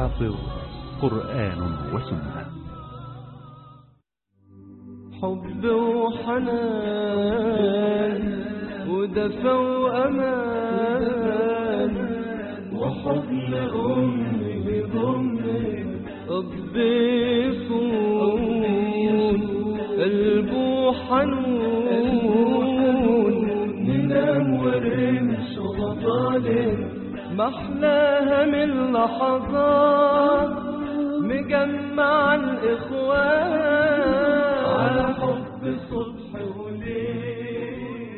الحافظ قرآن وسنة حب وحنان ودفى وأمان وحضن أمي بضمي الضيفون قلبه حنون ننام ونمش وطالب محلاها من لحظات مجمع الإخوان على حب صبح وليل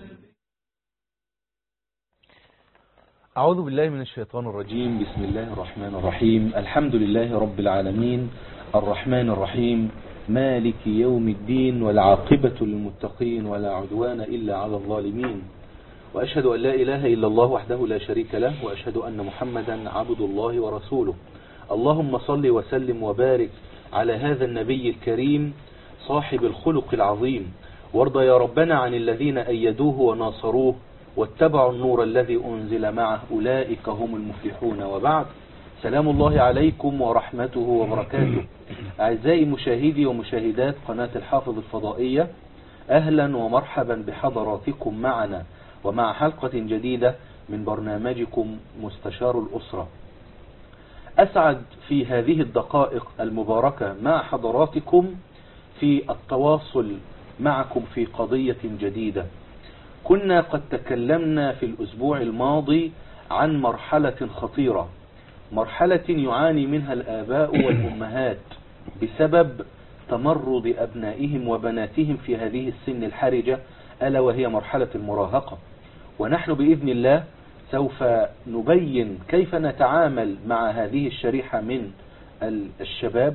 أعوذ بالله من الشيطان الرجيم بسم الله الرحمن الرحيم الحمد لله رب العالمين الرحمن الرحيم مالك يوم الدين والعاقبة للمتقين ولا عدوان إلا على الظالمين وأشهد أن لا إله إلا الله وحده لا شريك له وأشهد أن محمدا عبد الله ورسوله اللهم صل وسلم وبارك على هذا النبي الكريم صاحب الخلق العظيم وارض يا ربنا عن الذين أيدوه وناصروه واتبعوا النور الذي أنزل معه أولئك هم المفلحون وبعد سلام الله عليكم ورحمته وبركاته أعزائي مشاهدي ومشاهدات قناة الحافظ الفضائية أهلا ومرحبا بحضراتكم معنا ومع حلقة جديدة من برنامجكم مستشار الأسرة أسعد في هذه الدقائق المباركة مع حضراتكم في التواصل معكم في قضية جديدة كنا قد تكلمنا في الأسبوع الماضي عن مرحلة خطيرة مرحلة يعاني منها الآباء والأمهات بسبب تمرد أبنائهم وبناتهم في هذه السن الحرجة ألا وهي مرحلة المراهقة ونحن بإذن الله سوف نبين كيف نتعامل مع هذه الشريحة من الشباب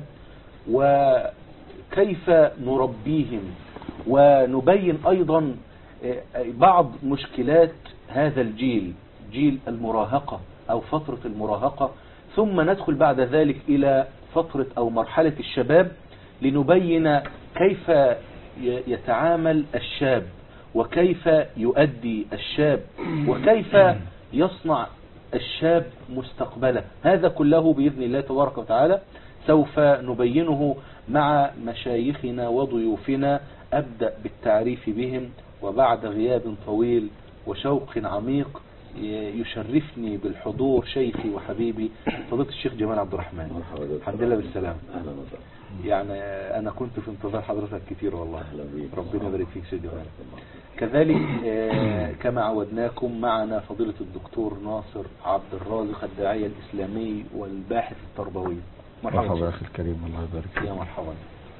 وكيف نربيهم ونبين أيضا بعض مشكلات هذا الجيل جيل المراهقة أو فترة المراهقة ثم ندخل بعد ذلك إلى فترة أو مرحلة الشباب لنبين كيف يتعامل الشاب وكيف يؤدي الشاب وكيف يصنع الشاب مستقبله هذا كله بإذن الله تبارك وتعالى سوف نبينه مع مشايخنا وضيوفنا أبدأ بالتعريف بهم وبعد غياب طويل وشوق عميق يشرفني بالحضور شيخي وحبيبي فضيلة الشيخ جمال عبد الرحمن الحمد لله بالسلام يعني أنا كنت في انتظار حضرتك كتير والله ربنا يبارك فيك سيدي جمال كذلك كما عودناكم معنا فضيلة الدكتور ناصر عبد الرازق الداعية الإسلامي والباحث التربوي مرحبا أخي الكريم الله يبارك فيك يا مرحبا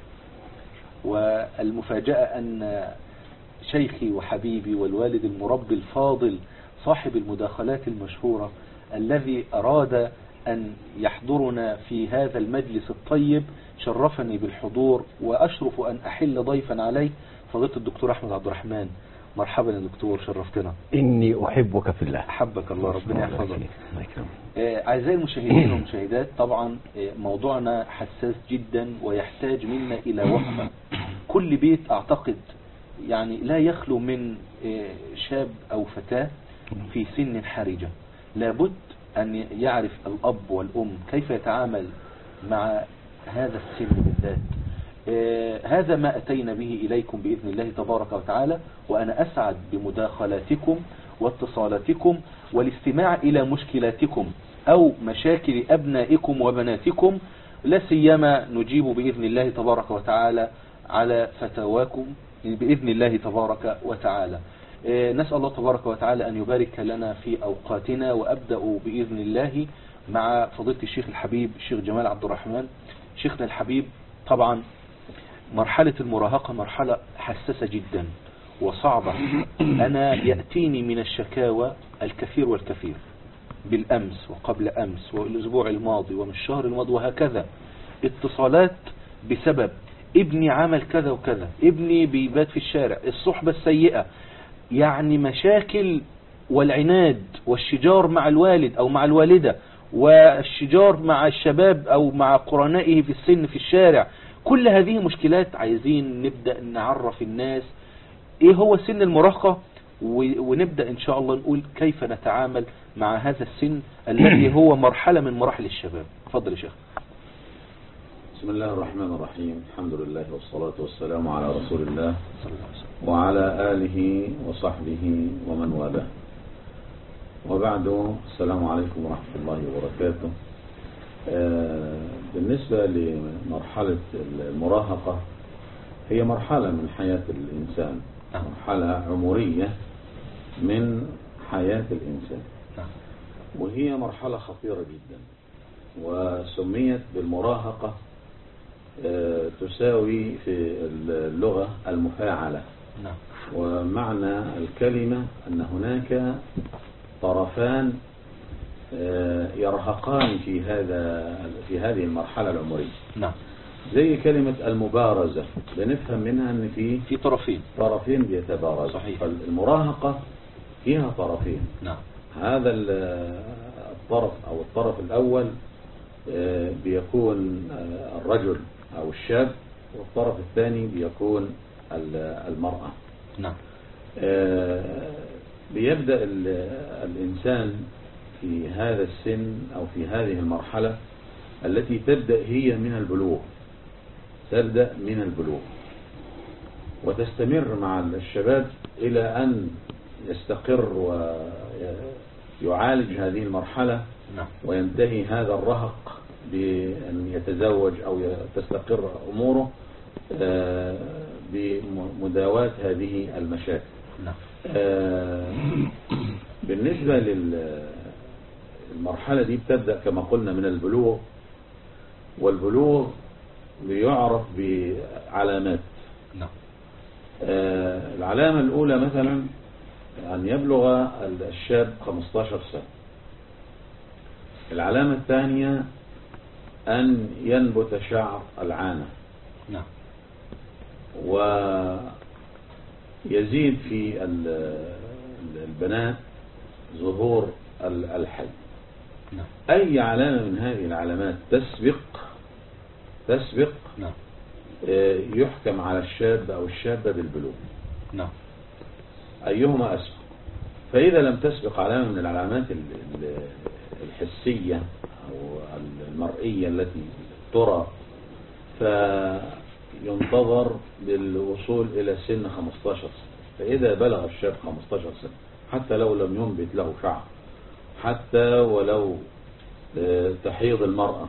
والمفاجأة أن شيخي وحبيبي والوالد المربي الفاضل صاحب المداخلات المشهورة الذي أراد أن يحضرنا في هذا المجلس الطيب شرفني بالحضور وأشرف أن أحل ضيفا عليه فضيلة الدكتور أحمد عبد الرحمن مرحبا يا دكتور شرفتنا إني أحبك في الله أحبك الله ربنا يحفظك أعزائي المشاهدين والمشاهدات طبعا موضوعنا حساس جدا ويحتاج منا إلى وقفة كل بيت أعتقد يعني لا يخلو من شاب أو فتاة في سن حرجة لابد أن يعرف الأب والأم كيف يتعامل مع هذا السن بالذات هذا ما أتينا به إليكم بإذن الله تبارك وتعالى وأنا أسعد بمداخلاتكم واتصالاتكم والاستماع إلى مشكلاتكم أو مشاكل أبنائكم وبناتكم لا سيما نجيب بإذن الله تبارك وتعالى على فتاواكم بإذن الله تبارك وتعالى نسأل الله تبارك وتعالى أن يبارك لنا في أوقاتنا وأبدأ بإذن الله مع فضيلة الشيخ الحبيب الشيخ جمال عبد الرحمن شيخنا الحبيب طبعا مرحلة المراهقة مرحلة حساسة جدا وصعبة أنا يأتيني من الشكاوى الكثير والكثير بالأمس وقبل أمس والأسبوع الماضي ومن الشهر الماضي وهكذا اتصالات بسبب ابني عمل كذا وكذا ابني بيبات في الشارع الصحبة السيئة يعني مشاكل والعناد والشجار مع الوالد او مع الوالدة والشجار مع الشباب او مع قرنائه في السن في الشارع كل هذه مشكلات عايزين نبدأ نعرف الناس ايه هو سن المراهقة ونبدأ ان شاء الله نقول كيف نتعامل مع هذا السن الذي هو مرحلة من مراحل الشباب اتفضل يا شيخ بسم الله الرحمن الرحيم الحمد لله والصلاة والسلام على رسول الله صلى الله عليه وسلم وعلى آله وصحبه ومن والاه وبعد السلام عليكم ورحمة الله وبركاته آه، بالنسبة لمرحلة المراهقة هي مرحلة من حياة الإنسان نعم. مرحلة عمرية من حياة الإنسان نعم. وهي مرحلة خطيرة جدا وسميت بالمراهقة آه، تساوي في اللغة المفاعلة نعم ومعنى الكلمة أن هناك طرفان آه، يرهقان في هذا في هذه المرحلة العمرية نعم زي كلمة المبارزة بنفهم منها أن في في طرفين طرفين بيتبارزوا صحيح. فالمراهقة فيها طرفين نعم هذا ال- الطرف أو الطرف الأول آه، بيكون آه، الرجل أو الشاب والطرف الثاني بيكون ال- المرأة نعم آه، بيبدأ ال- الإنسان في هذا السن أو في هذه المرحلة التي تبدأ هي من البلوغ تبدأ من البلوغ وتستمر مع الشباب إلى أن يستقر ويعالج هذه المرحلة نعم وينتهي هذا الرهق بأن يتزوج أو تستقر أموره آه، بمداواة هذه المشاكل نعم آه، بالنسبة للمرحلة دي بتبدأ كما قلنا من البلوغ والبلوغ بيعرف بعلامات نعم آه، العلامة الأولى مثلا أن يبلغ الشاب 15 سنة العلامة الثانية أن ينبت شعر العانة نعم ويزيد في ال- ال- البنات ظهور ال- الحي نعم أي علامة من هذه العلامات تسبق تسبق نعم آه، يحكم على الشاب أو الشابة بالبلوغ نعم أيهما أسبق فإذا لم تسبق علامة من العلامات ال- ال- الحسية أو المرئية التي ترى فينتظر للوصول إلى سن 15 سنة فإذا بلغ الشاب 15 سنة حتى لو لم ينبت له شعر حتى ولو آه، تحيض المرأة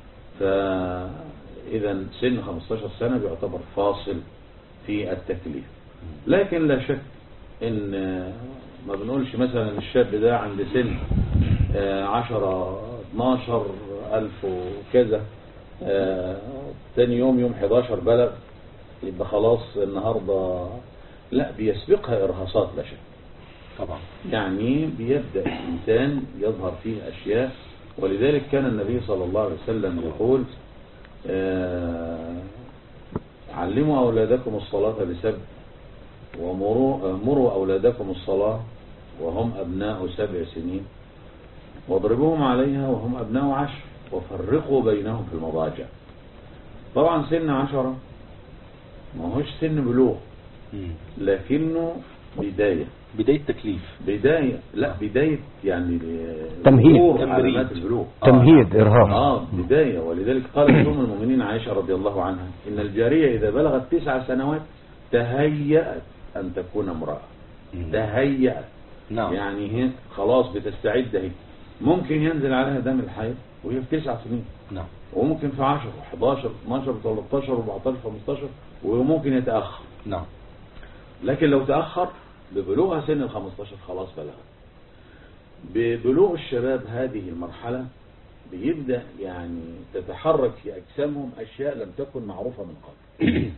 فإذا سن 15 سنة بيعتبر فاصل في التكليف لكن لا شك ان آه، ما بنقولش مثلا الشاب ده عند سن آه، 10 12 ألف وكذا آه، تاني يوم يوم 11 بلغ يبقى خلاص النهاردة لا بيسبقها إرهاصات لا شك طبعا يعني بيبدأ الإنسان يظهر فيه أشياء ولذلك كان النبي صلى الله عليه وسلم يقول آه، علموا أولادكم الصلاة بسبع ومروا مروا أولادكم الصلاة وهم أبناء سبع سنين واضربوهم عليها وهم أبناء عشر وفرقوا بينهم في المضاجع طبعا سن عشرة ما هوش سن بلوغ مم. لكنه بداية بداية تكليف بداية لا بداية يعني تمهيد. ظهور تمهيد. علامات البلوغ تمهيد إرهاق اه بداية ولذلك قالت أم المؤمنين عائشة رضي الله عنها إن الجارية إذا بلغت تسع سنوات تهيأت أن تكون امرأة مم. تهيأت نعم يعني هي خلاص بتستعد اهي ممكن ينزل عليها دم الحيض وهي في تسع سنين نعم وممكن في 10 11 12 13 14 15 وممكن يتأخر نعم لكن لو تأخر ببلوغها سن ال 15 خلاص بلغت ببلوغ الشباب هذه المرحلة بيبدأ يعني تتحرك في أجسامهم أشياء لم تكن معروفة من قبل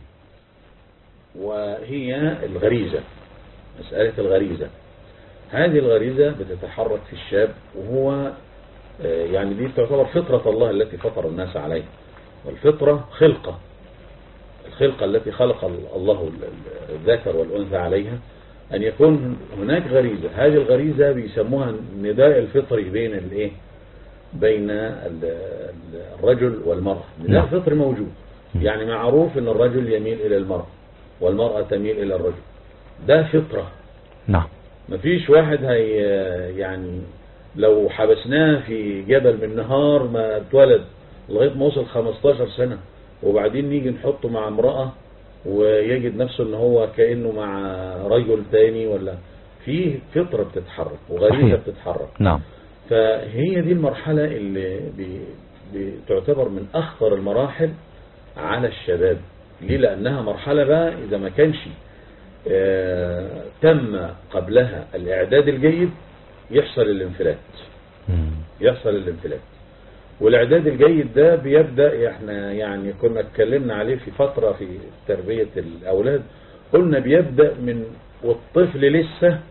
وهي الغريزة مسألة الغريزة هذه الغريزة بتتحرك في الشاب وهو آه، يعني دي تعتبر فطرة الله التي فطر الناس عليها والفطرة خلقة الخلقة التي خلق الله ال- ال- الذكر والأنثى عليها أن يكون هناك غريزة هذه الغريزة بيسموها النداء الفطري بين الايه بين ال- ال- الرجل والمرأة نداء نعم. فطري موجود يعني معروف أن الرجل يميل إلى المرأة والمرأة تميل إلى الرجل ده فطرة نعم مفيش واحد هي يعني لو حبسناه في جبل من نهار ما اتولد لغاية ما وصل 15 سنة وبعدين نيجي نحطه مع امرأة ويجد نفسه ان هو كأنه مع رجل تاني ولا في فطرة بتتحرك وغريزة صحيح. بتتحرك نعم فهي دي المرحلة اللي بي- بتعتبر من أخطر المراحل على الشباب ليه لأنها مرحلة بقى إذا ما كانش آه، تم قبلها الإعداد الجيد يحصل الانفلات مم. يحصل الانفلات والإعداد الجيد ده بيبدأ احنا يعني كنا اتكلمنا عليه في فترة في تربية الأولاد قلنا بيبدأ من والطفل لسه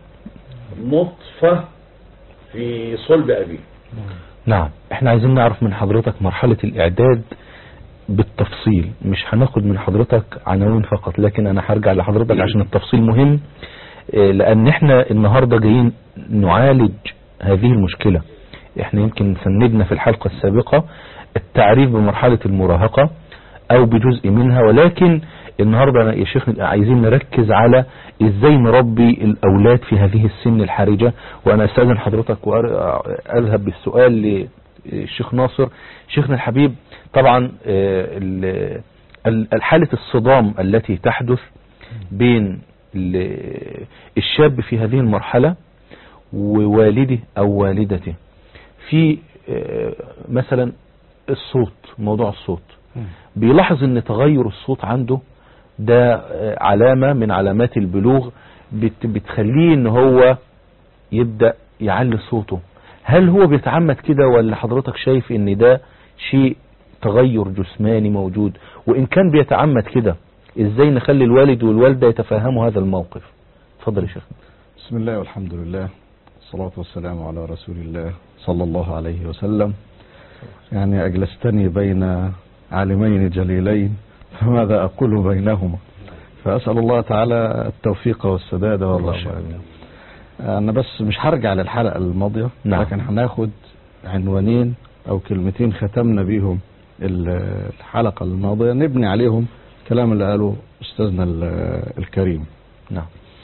نطفة في صلب أبيه نعم احنا عايزين نعرف من حضرتك مرحلة الاعداد بالتفصيل مش هناخد من حضرتك عناوين فقط لكن انا هرجع لحضرتك عشان التفصيل مهم اه، لان احنا النهاردة جايين نعالج هذه المشكلة احنا يمكن سندنا في الحلقة السابقة التعريف بمرحلة المراهقة او بجزء منها ولكن النهاردة أنا يا شيخ عايزين نركز على ازاي نربي الاولاد في هذه السن الحرجة وانا استاذن حضرتك واذهب بالسؤال للشيخ ناصر شيخنا الحبيب طبعا آه، ال- ال- حالة الصدام التي تحدث بين ال- الشاب في هذه المرحلة ووالده او والدته في آه، مثلا الصوت موضوع الصوت بيلاحظ ان تغير الصوت عنده ده آه، علامة من علامات البلوغ بت- بتخليه ان هو يبدأ يعلي صوته هل هو بيتعمد كده ولا حضرتك شايف ان ده شيء تغير جسماني موجود وان كان بيتعمد كده ازاي نخلي الوالد والوالدة يتفهموا هذا الموقف اتفضل يا شيخ بسم الله والحمد لله والصلاة والسلام على رسول الله صلى الله عليه وسلم يعني أجلستني بين عالمين جليلين فماذا أقول بينهما فأسأل الله تعالى التوفيق والسداد والرشاد أنا بس مش هرجع للحلقة الماضية نعم. لكن هناخد عنوانين أو كلمتين ختمنا بيهم ال- الحلقة الماضية نبني عليهم الكلام اللي قاله أستاذنا ال- الكريم نعم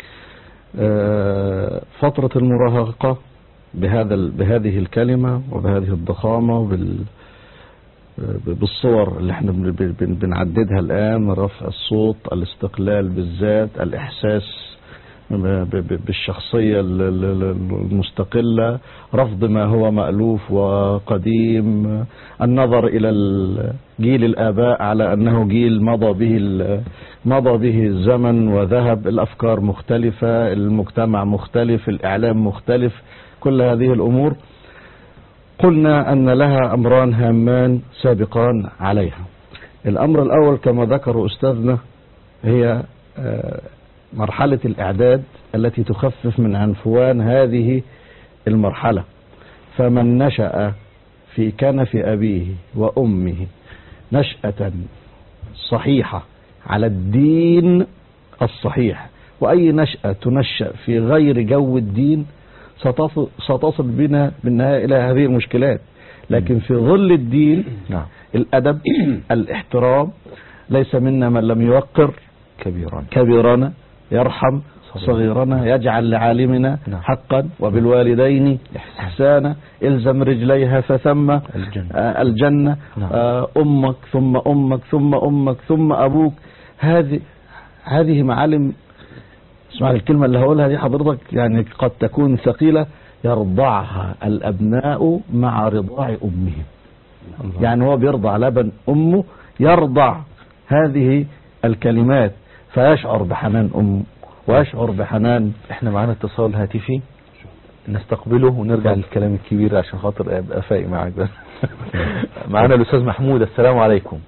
آه، فترة المراهقة بهذا ال- بهذه الكلمة وبهذه الضخامة وبال ب- بالصور اللي احنا بن- بن- بن- بنعددها الآن رفع الصوت الاستقلال بالذات الإحساس ب- ب- بالشخصية ال- ال- ال- المستقلة رفض ما هو مألوف وقديم النظر إلى ال- جيل الآباء على أنه جيل مضى به ال- مضى به الزمن وذهب الأفكار مختلفة المجتمع مختلف الإعلام مختلف كل هذه الأمور قلنا أن لها أمران هامان سابقان عليها الأمر الأول كما ذكر أستاذنا هي آه، مرحلة الإعداد التي تخفف من عنفوان هذه المرحلة فمن نشأ في كنف أبيه وأمه نشأة صحيحة على الدين الصحيح وأي نشأة تنشأ في غير جو الدين ستصل, ستصل بنا بالنهاية إلى هذه المشكلات لكن في ظل الدين نعم الأدب الاحترام ليس منا من لم يوقر كبيرا كبيرنا يرحم صغيرنا يجعل لعالمنا نعم. حقا وبالوالدين إحسانا الزم رجليها فثم الجنة. آه، الجنة نعم. آه، أمك ثم أمك ثم أمك ثم أبوك هذه هذه معالم اسمع الكلمة اللي هقولها دي حضرتك يعني قد تكون ثقيلة يرضعها الأبناء مع رضاع أمهم يعني هو بيرضع لبن أمه يرضع هذه الكلمات فيشعر بحنان أمه ويشعر بحنان احنا معانا اتصال هاتفي نستقبله ونرجع للكلام الكبير عشان خاطر ابقى فايق معاك بس معانا الاستاذ محمود السلام عليكم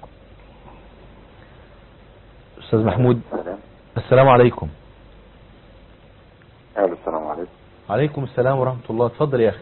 استاذ محمود السلام عليكم الو السلام عليكم عليكم السلام ورحمة الله اتفضل يا اخي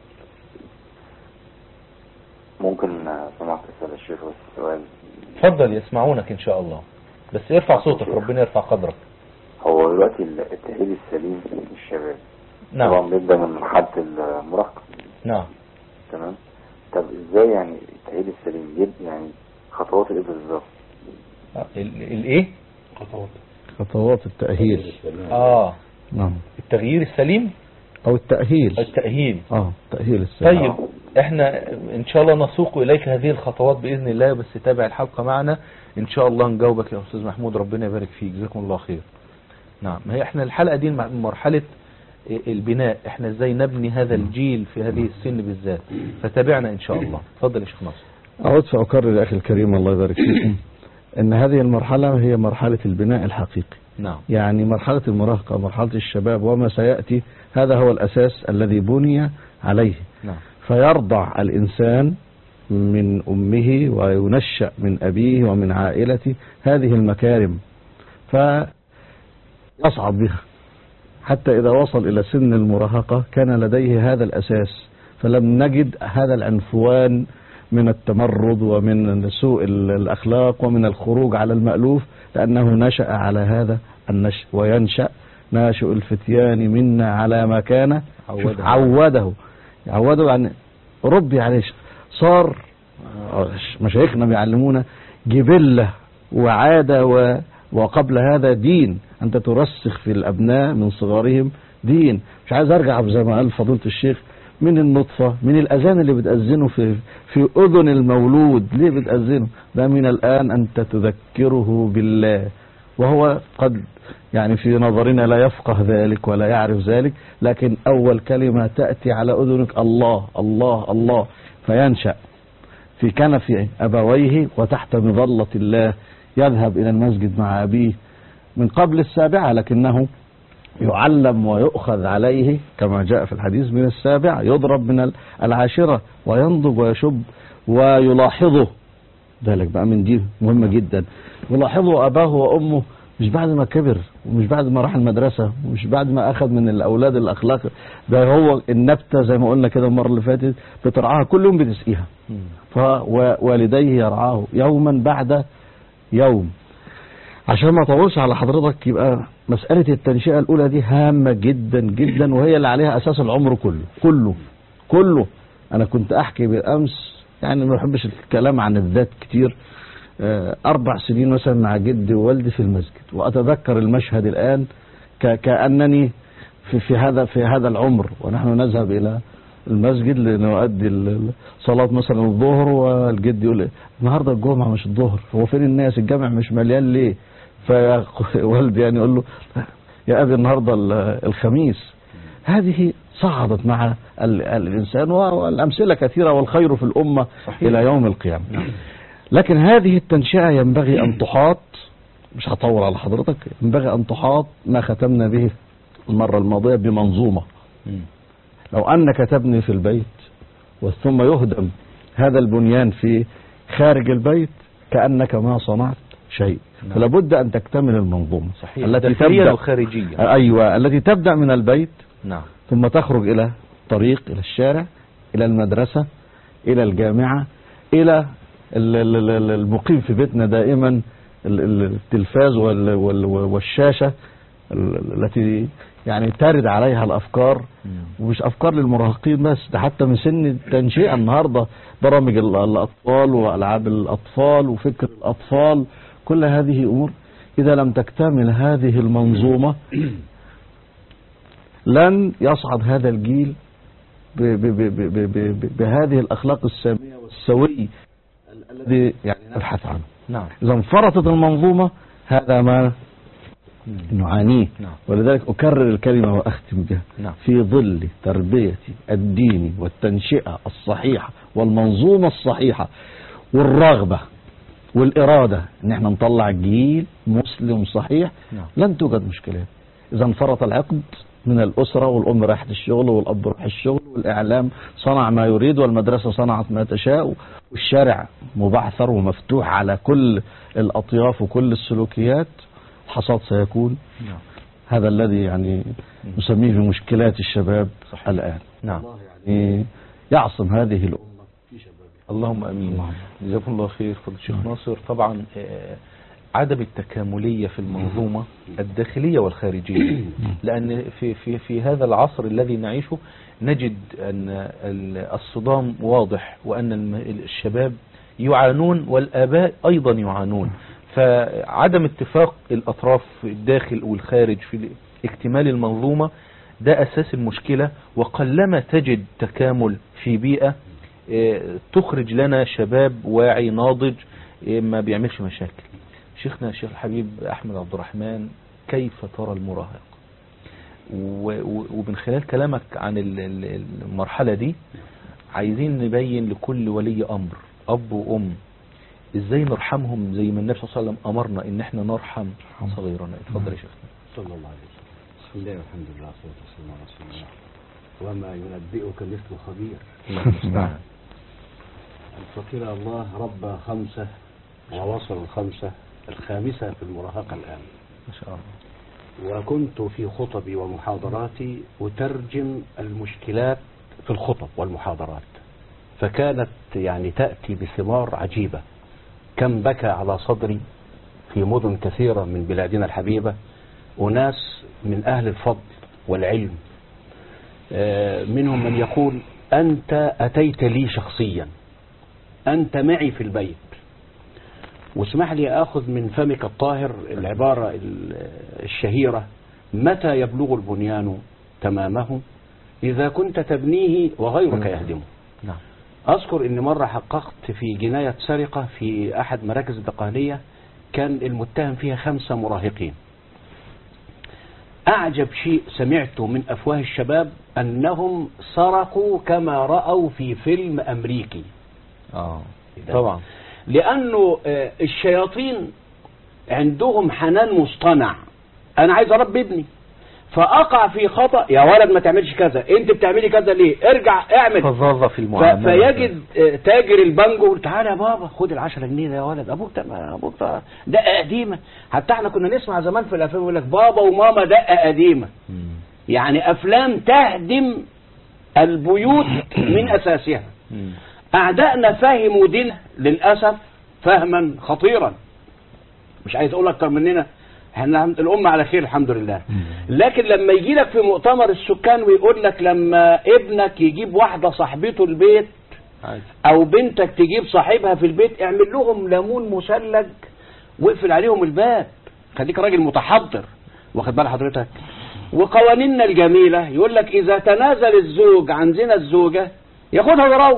ممكن آه، سمعت اسال الشيخ بس سؤال اتفضل يسمعونك ان شاء الله بس ارفع صوتك ربنا يرفع قدرك هو دلوقتي ال- التأهيل السليم للشباب نعم طبعا بيبدأ من مرحلة المراهقة نعم تمام طب ازاي يعني التأهيل السليم يبقى يعني خطوات ايه بالظبط ال- الايه خطوات التأهيل اه نعم التغيير السليم او التأهيل التأهيل اه تأهيل السبب طيب احنا ان شاء الله نسوق اليك هذه الخطوات باذن الله بس تابع الحلقه معنا ان شاء الله نجاوبك يا استاذ محمود ربنا يبارك فيك جزاكم الله خير نعم ما هي احنا الحلقه دي مع- مرحله البناء احنا ازاي نبني هذا الجيل في هذه السن بالذات فتابعنا ان شاء الله اتفضل يا شيخ ناصر أعود فأكرر يا أخي الكريم الله يبارك فيكم أن هذه المرحلة هي مرحلة البناء الحقيقي نعم يعني مرحلة المراهقة مرحلة الشباب وما سيأتي هذا هو الأساس الذي بني عليه نعم فيرضع الإنسان من أمه وينشأ من أبيه ومن عائلته هذه المكارم فيصعد بها حتى إذا وصل إلى سن المراهقة كان لديه هذا الأساس فلم نجد هذا العنفوان من التمرد ومن سوء ال- الأخلاق ومن الخروج على المألوف لأنه نشأ على هذا النشأ وينشأ ناشئ الفتيان منا على ما كان عوده. شوف، عوده عوده يعني ربي عليه صار مشايخنا بيعلمونا جبلة وعادة و وقبل هذا دين أنت ترسخ في الأبناء من صغارهم دين مش عايز أرجع زي ما قال فضيلة الشيخ من النطفة من الأذان اللي بتأذنه في في أذن المولود ليه بتأذنه ده من الآن أنت تذكره بالله وهو قد يعني في نظرنا لا يفقه ذلك ولا يعرف ذلك لكن أول كلمة تأتي على أذنك الله الله الله فينشأ في كنف أبويه وتحت مظلة الله يذهب إلى المسجد مع أبيه من قبل السابعة لكنه يعلم ويؤخذ عليه كما جاء في الحديث من السابعة يضرب من العاشرة وينضج ويشب ويلاحظه ذلك بقى من دي مهمة جدا يلاحظه أباه وأمه مش بعد ما كبر ومش بعد ما راح المدرسة ومش بعد ما أخذ من الأولاد الأخلاق ده هو النبتة زي ما قلنا كده المرة اللي فاتت بترعاها كل يوم بتسقيها فوالديه يرعاه يوما بعد يوم عشان ما اطولش على حضرتك يبقى مسألة التنشئة الأولى دي هامة جدا جدا وهي اللي عليها أساس العمر كله كله كله أنا كنت أحكي بالأمس يعني ما بحبش الكلام عن الذات كتير آه، أربع سنين مثلا مع جدي ووالدي في المسجد وأتذكر المشهد الآن ك- كأنني في, في هذا في هذا العمر ونحن نذهب إلى المسجد لنؤدي ال- ال- صلاة مثلا الظهر والجد يقول النهارده الجمعة مش الظهر هو فين الناس الجامع مش مليان ليه فوالدي يعني يقول له يا أبي النهارده ال- الخميس هذه صعدت مع ال- الإنسان والأمثلة كثيرة والخير في الأمة صحيح. إلى يوم القيامة لكن هذه التنشئة ينبغي أن تحاط مش هطول على حضرتك ينبغي أن تحاط ما ختمنا به المرة الماضية بمنظومة مم. لو أنك تبني في البيت ثم يهدم هذا البنيان في خارج البيت كأنك ما صنعت شيء نعم. فلا بد أن تكتمل المنظومة صحيح التي الداخلية تبدأ والخارجية أيوة التي تبدأ من البيت نعم ثم تخرج إلى طريق إلى الشارع إلى المدرسة إلى الجامعة إلى ال- ال- ال- المقيم في بيتنا دائما ال- ال- التلفاز وال- وال- والشاشة ال- التي يعني ترد عليها الأفكار ومش أفكار للمراهقين بس ده حتى من سن التنشئة النهاردة برامج ال- الأطفال وألعاب الأطفال وفكر الأطفال كل هذه أمور إذا لم تكتمل هذه المنظومة لن يصعد هذا الجيل ب ب ب ب ب ب ب بهذه الأخلاق السامية والسوي ال- الذي يعني نبحث عنه نعم إذا انفرطت المنظومة هذا ما نعانيه نعم. ولذلك أكرر الكلمة وأختم بها نعم. في ظل تربية الدين والتنشئة الصحيحة والمنظومة الصحيحة والرغبة والإرادة إن احنا نطلع جيل مسلم صحيح نعم. لن توجد مشكلات إذا انفرط العقد من الأسرة والأم راحت الشغل والأب راح الشغل والإعلام صنع ما يريد والمدرسة صنعت ما تشاء والشارع مبعثر ومفتوح على كل الأطياف وكل السلوكيات الحصاد سيكون نعم هذا الذي يعني نسميه بمشكلات الشباب صحيح. الآن نعم يعني يعصم هذه الأمة اللهم امين جزاكم الله خير فضل الشيخ ناصر طبعا آه، عدم التكامليه في المنظومه الداخليه والخارجيه لان في في في هذا العصر الذي نعيشه نجد ان ال- الصدام واضح وان الم- الشباب يعانون والاباء ايضا يعانون فعدم اتفاق الاطراف في الداخل والخارج في اكتمال المنظومه ده أساس المشكلة وقلما تجد تكامل في بيئة آه، تخرج لنا شباب واعي ناضج آه، ما بيعملش مشاكل شيخنا الشيخ الحبيب أحمد عبد الرحمن كيف ترى المراهق و- و- ومن خلال كلامك عن ال- ال- المرحلة دي عايزين نبين لكل ولي أمر أب وأم ازاي نرحمهم زي ما النبي صلى الله عليه وسلم أمرنا ان احنا نرحم صغيرنا اتفضل يا شيخنا صلى الله عليه وسلم بسم الله والحمد لله والصلاة والسلام على رسول الله وما ينبئك مثل خبير نعم الفقير الله ربى خمسة ووصل الخمسة الخامسة في المراهقة الآن ما شاء الله وكنت في خطبي ومحاضراتي أترجم المشكلات في الخطب والمحاضرات فكانت يعني تأتي بثمار عجيبة كم بكى على صدري في مدن كثيرة من بلادنا الحبيبة أناس من أهل الفضل والعلم آه، منهم من يقول أنت أتيت لي شخصيا أنت معي في البيت واسمح لي أخذ من فمك الطاهر العبارة ال- الشهيرة متى يبلغ البنيان تمامه إذا كنت تبنيه وغيرك يهدمه نعم أذكر أن مرة حققت في جناية سرقة في أحد مراكز الدقهلية كان المتهم فيها خمسة مراهقين أعجب شيء سمعته من أفواه الشباب أنهم سرقوا كما رأوا في فيلم أمريكي اه طبعا لأنه آه، الشياطين عندهم حنان مصطنع أنا عايز أربي ابني فأقع في خطأ يا ولد ما تعملش كذا أنت بتعملي كذا ليه ارجع اعمل فظاظة في ف- المعاملة فيجد آه، تاجر البانجو يقول تعالى يا بابا خد العشرة جنيه ده يا ولد ابوك ده ما- ابوك ده دقة قديمة حتى احنا كنا نسمع زمان في الافلام يقول لك بابا وماما دقة قديمة مم. يعني افلام تهدم البيوت من اساسها مم. أعدائنا فهموا دين للأسف فهما خطيرا مش عايز أقول أكتر مننا احنا الأمة على خير الحمد لله لكن لما يجي لك في مؤتمر السكان ويقول لك لما ابنك يجيب واحدة صاحبته البيت عادي. أو بنتك تجيب صاحبها في البيت اعمل لهم ليمون مثلج واقفل عليهم الباب خليك راجل متحضر واخد بال حضرتك وقوانيننا الجميلة يقول لك إذا تنازل الزوج عن زنا الزوجة ياخدها ويروح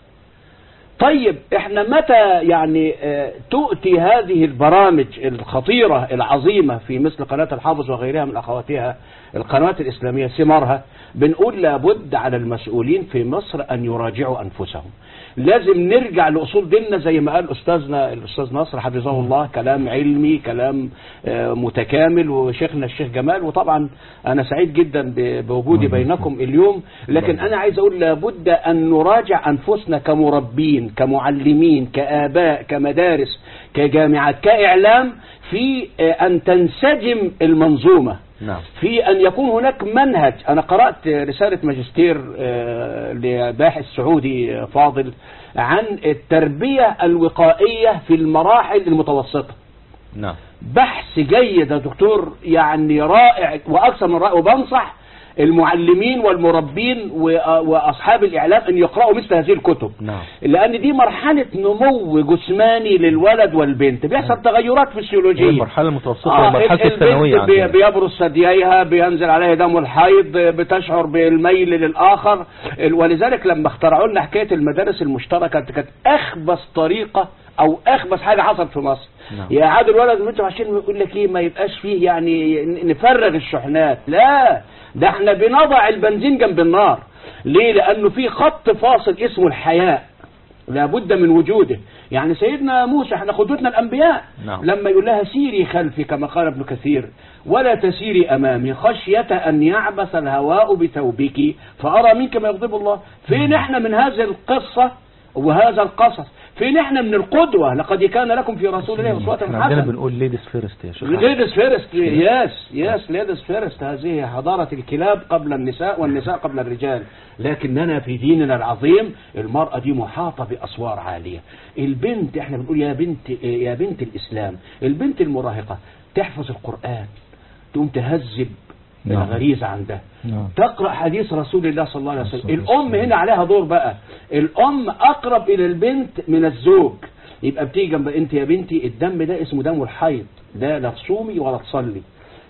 طيب احنا متى يعني آه، تؤتي هذه البرامج الخطيرة العظيمة في مثل قناة الحافظ وغيرها من أخواتها القنوات الإسلامية ثمارها بنقول لابد على المسؤولين في مصر أن يراجعوا أنفسهم لازم نرجع لأصول ديننا زي ما قال أستاذنا الأستاذ نصر حفظه الله كلام علمي كلام آه، متكامل وشيخنا الشيخ جمال وطبعا أنا سعيد جدا ب- بوجودي بينكم اليوم لكن أنا عايز أقول لابد أن نراجع أنفسنا كمربين كمعلمين كآباء كمدارس كجامعات كإعلام في آه، أن تنسجم المنظومة نعم في أن يكون هناك منهج أنا قرأت رسالة ماجستير آه، لباحث سعودي آه، فاضل عن التربية الوقائية في المراحل المتوسطة نعم بحث جيد يا دكتور يعني رائع وأكثر من رائع وبنصح المعلمين والمربين و- وأصحاب الإعلام أن يقرأوا مثل هذه الكتب نعم لأن دي مرحلة نمو جسماني للولد والبنت بيحصل تغيرات فسيولوجية المرحلة المتوسطة آه ومرحلة ال- الثانوية البنت بي- عندنا. بيبرز ثدييها بينزل عليها دم الحيض بتشعر بالميل للآخر ال- ولذلك لما اخترعوا لنا حكاية المدارس المشتركة كانت أخبث طريقة أو أخبث حاجة حصلت في مصر نعم. يقعد الولد وانت عشان يقول لك ايه ما يبقاش فيه يعني ن- نفرغ الشحنات لا ده احنا بنضع البنزين جنب النار ليه لانه في خط فاصل اسمه الحياء لابد من وجوده يعني سيدنا موسى احنا قدوتنا الانبياء نعم. لما يقول لها سيري خلفي كما قال ابن كثير ولا تسيري امامي خشيه ان يعبث الهواء بثوبك فارى منك ما يغضب الله فين احنا من هذه القصه وهذا القصص فين احنا من القدوه لقد كان لكم في رسول الله اسوه احنا عندنا حسنه بنقول ليديز فيرست يا شيخ ليديز فيرست يس يس ليديز فيرست هذه حضارة الكلاب قبل النساء والنساء قبل الرجال لكننا في ديننا العظيم المرأة دي محاطة بأسوار عالية البنت احنا بنقول يا بنت يا بنت الإسلام البنت المراهقة تحفظ القرآن تقوم تهذب نعم. الغريزة عندها نعم. تقرأ حديث رسول الله صلى الله عليه وسلم الصلاة الأم والسلام. هنا عليها دور بقى الأم أقرب إلى البنت من الزوج يبقى بتيجي جنب انت يا بنتي الدم ده اسمه دم الحيض ده لا تصومي ولا تصلي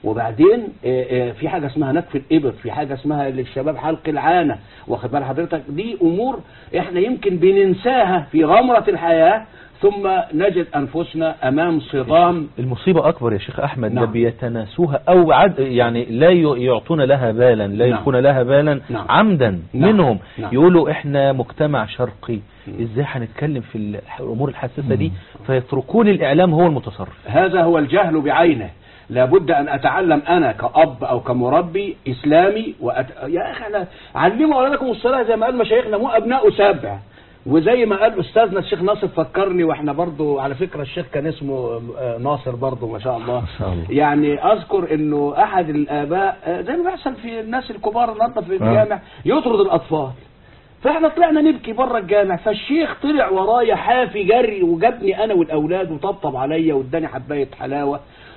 وبعدين آه، آه، في حاجة اسمها نتف الإبط في حاجة اسمها للشباب حلق العانة واخد بال حضرتك دي أمور احنا يمكن بننساها في غمرة الحياة ثم نجد أنفسنا أمام صدام المصيبة أكبر يا شيخ أحمد ده نعم. بيتناسوها أو عد يعني لا ي- يعطون لها بالا لا نعم. يلقون لها بالا نعم. عمدا نعم. منهم نعم. يقولوا إحنا مجتمع شرقي إزاي هنتكلم في الح- الأمور الحساسة دي فيتركون الإعلام هو المتصرف هذا هو الجهل بعينه لابد أن أتعلم أنا كأب أو كمربي إسلامي وأت... يا أخي أنا علموا أولادكم الصلاة زي ما قال مشايخنا مو أبناء سبع وزي ما قال أستاذنا الشيخ ناصر فكرني وإحنا برضو على فكرة الشيخ كان اسمه آه، ناصر برضو ما شاء الله, ما شاء الله. يعني أذكر إنه أحد الآباء آه، زي ما بيحصل في الناس الكبار النهارده في الجامع يطرد الأطفال فاحنا طلعنا نبكي بره الجامع فالشيخ طلع ورايا حافي جري وجابني انا والاولاد وطبطب عليا واداني حبايه حلاوه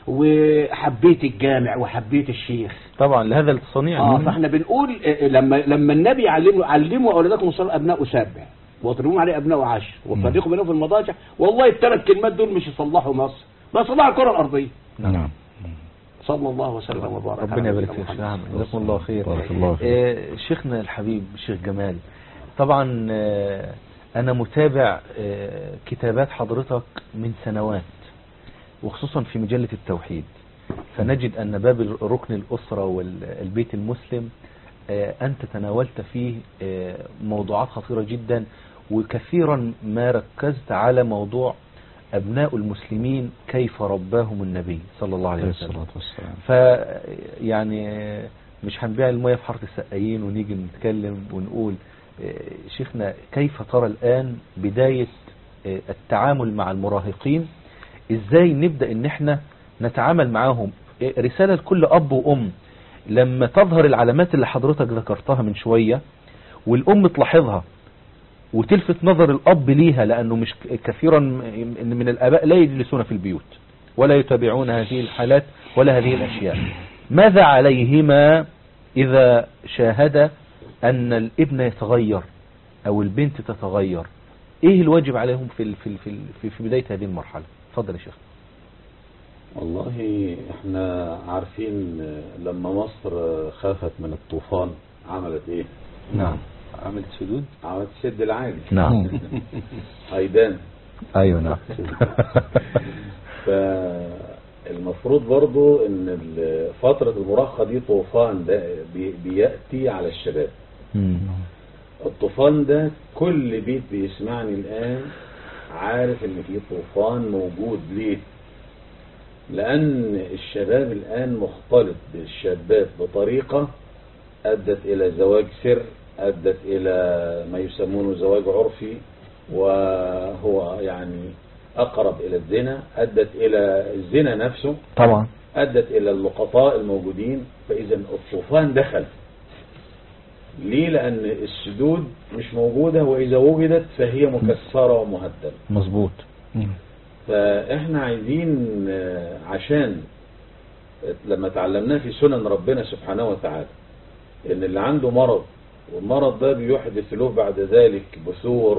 وحبيت الجامع وحبيت الشيخ طبعا لهذا التصنيع اه فاحنا بنقول آه، آه، لما لما النبي علموا علموا اولادكم الصلاه ابناء سبع واضربوهم عليه ابناء عشر وفرقوا بينهم في المضاجع والله الثلاث كلمات دول مش يصلحوا مصر ده يصلحوا الكره الارضيه نعم صلى الله وسلم وبارك على ربنا يبارك نبينا فيك يا شيخ محمد. أحمد جزاكم الله خير بارك الله فيك. آه، شيخنا الحبيب شيخ جمال طبعا آه، أنا متابع آه، كتابات حضرتك من سنوات وخصوصا في مجلة التوحيد فنجد أن باب ركن الأسرة والبيت المسلم آه، أنت تناولت فيه آه، موضوعات خطيرة جدا وكثيرا ما ركزت على موضوع أبناء المسلمين كيف رباهم النبي صلى الله عليه عليه وسلم الصلاة والسلام ف يعني مش هنبيع المية في حارة السقايين ونيجي نتكلم ونقول آه، شيخنا كيف ترى الآن بداية آه، التعامل مع المراهقين ازاي نبدأ ان احنا نتعامل معاهم آه، رسالة لكل اب وام لما تظهر العلامات اللي حضرتك ذكرتها من شوية والام تلاحظها وتلفت نظر الاب ليها لانه مش ك- كثيرا م- من الاباء لا يجلسون في البيوت ولا يتابعون هذه الحالات ولا هذه الاشياء ماذا عليهما اذا شاهد ان الابن يتغير او البنت تتغير ايه الواجب عليهم في ال- في ال- في ال- في في بداية هذه المرحلة اتفضل يا شيخ والله احنا عارفين لما مصر خافت من الطوفان عملت ايه نعم عملت سدود عملت سد العالي نعم هيدان ايوه نعم فالمفروض برضو ان ال- فترة المراهقة دي طوفان ده بي- بيأتي على الشباب مم. الطوفان ده كل بيت بيسمعني الآن عارف ان في طوفان موجود ليه لأن الشباب الآن مختلط بالشابات بطريقة أدت إلى زواج سر أدت إلى ما يسمونه زواج عرفي وهو يعني أقرب إلى الزنا أدت إلى الزنا نفسه طبعا أدت إلى اللقطاء الموجودين فإذا الطوفان دخل ليه لأن السدود مش موجودة وإذا وجدت فهي مكسرة ومهدمة مظبوط فإحنا عايزين آه، عشان لما تعلمناه في سنن ربنا سبحانه وتعالى إن اللي عنده مرض والمرض ده بيحدث له بعد ذلك بثور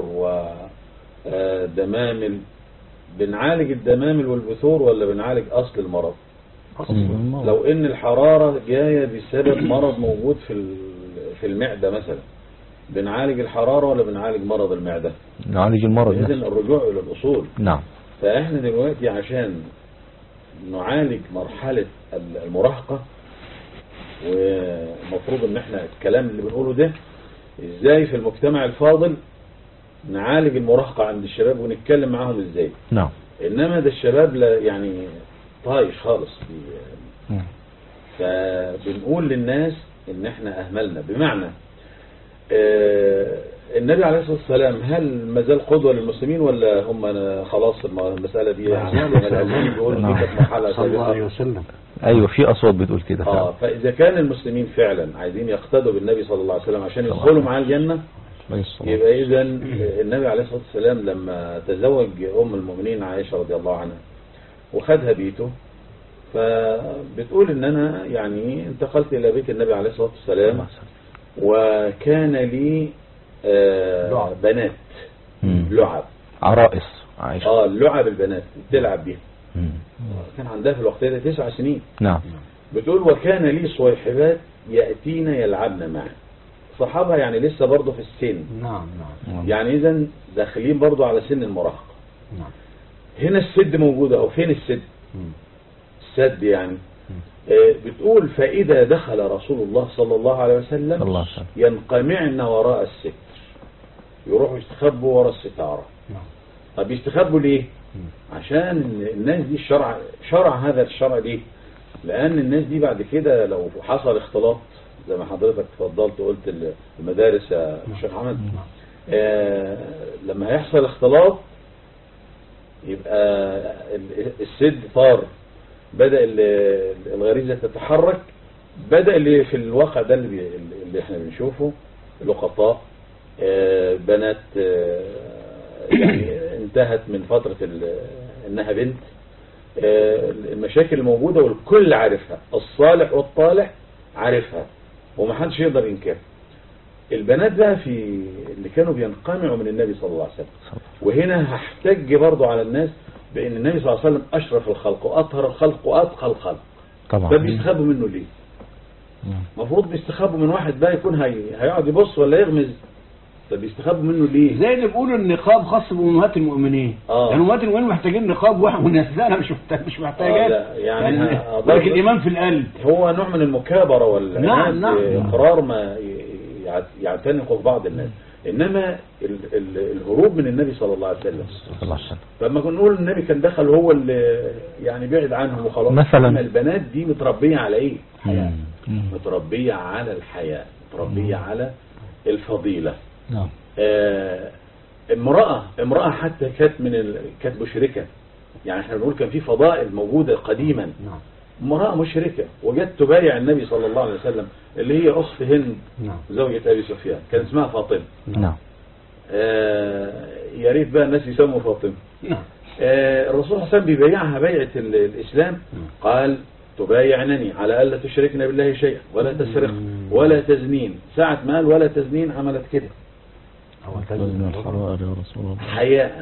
ودمامل بنعالج الدمامل والبثور ولا بنعالج أصل المرض لو ان الحرارة جاية بسبب مرض موجود في ال- في المعدة مثلا بنعالج الحرارة ولا بنعالج مرض المعدة نعالج المرض اذا نفسه الرجوع الى الاصول نعم فاحنا دلوقتي عشان نعالج مرحلة المراهقة ومفروض ان احنا الكلام اللي بنقوله ده ازاي في المجتمع الفاضل نعالج المراهقة عند الشباب ونتكلم معاهم ازاي نعم انما ده الشباب لا يعني طايش خالص بي- فبنقول للناس ان احنا اهملنا بمعنى آه، النبي عليه الصلاة والسلام هل ما زال قدوة للمسلمين ولا هم خلاص الم- المسألة دي يعني بيقولوا دي كانت مرحلة صلى الله عليه سابقة وسلم ايوه في اصوات بتقول كده اه فعلا. فاذا كان المسلمين فعلا عايزين يقتدوا بالنبي صلى الله عليه وسلم عشان يدخلوا معاه الجنة عليه الصلاة يبقى اذا النبي عليه الصلاة والسلام لما تزوج ام المؤمنين عائشة رضي الله عنها وخدها بيته فبتقول ان انا يعني انتقلت الى بيت النبي عليه الصلاة والسلام وكان لي آه لعب. بنات مم. لعب عرائس عائشة اه لعب البنات بتلعب بيها مم. كان عندها في الوقت ده تسع سنين نعم بتقول وكان لي صويحبات يأتين يلعبن معي صحابها يعني لسه برضه في السن نعم نعم يعني اذا داخلين برضه على سن المراهقة نعم هنا السد موجود اهو فين السد مم. السد يعني آه، بتقول فإذا دخل رسول الله صلى الله عليه وسلم صلى الله عليه وسلم. ينقمعن وراء الستر يروحوا يستخبوا وراء الستارة نعم. طب يستخبوا ليه عشان الناس دي الشرع شرع هذا الشرع ليه لأن الناس دي بعد كده لو حصل اختلاط زي ما حضرتك تفضلت وقلت المدارس يا شيخ أحمد آه لما هيحصل اختلاط يبقى ال- السد طار بدأ ال- الغريزة تتحرك بدأ اللي في الواقع ده اللي, بي- اللي احنا بنشوفه لقطاء آه، بنات آه، يعني انتهت من فترة ال- انها بنت آه، المشاكل الموجودة والكل عارفها الصالح والطالح عارفها ومحدش يقدر ينكرها البنات بقى في اللي كانوا بينقمعوا من النبي صلى الله عليه وسلم وهنا هحتج برضو على الناس بان النبي صلى الله عليه وسلم اشرف الخلق واطهر الخلق واتقى الخلق طبعا ده بيستخبوا منه ليه المفروض بيستخبوا من واحد بقى يكون هي... هيقعد يبص ولا يغمز ده بيستخبوا منه ليه زي اللي بيقولوا النقاب خاص بأمهات المؤمنين آه. يعني أمهات المؤمنين محتاجين نقاب واحد والنساء مش محتاج مش محتاجات آه، لا، يعني يعني ه- ولكن الإيمان في القلب هو نوع من المكابرة والعناد نعم، نعم. إقرار ما ي- يع- يعتنقه في بعض الناس إنما ال- ال- الهروب من النبي صلى الله عليه وسلم صلى الله عليه وسلم لما كنا نقول النبي كان دخل هو اللي يعني بعد عنهم وخلاص مثلاً. أما البنات دي متربية على ايه مم. متربية على الحياة متربية على الفضيلة نعم آه، امرأة امرأة حتى كانت من ال... كانت مشركة يعني احنا بنقول كان في فضائل موجودة قديما نعم امرأة مشركة وجت تبايع النبي صلى الله عليه وسلم اللي هي أخت هند نعم زوجة أبي سفيان كان اسمها فاطمة نعم آه، يا ريت بقى الناس يسموا فاطمة نعم آه، الرسول صلى الله عليه وسلم بيبايعها بيعة ال- الإسلام قال تبايعنني على ألا تشركن بالله شيئا ولا تسرق ولا تزنين ساعة ما قال ولا تزنين عملت كده من الحرائر يا رسول الله حياء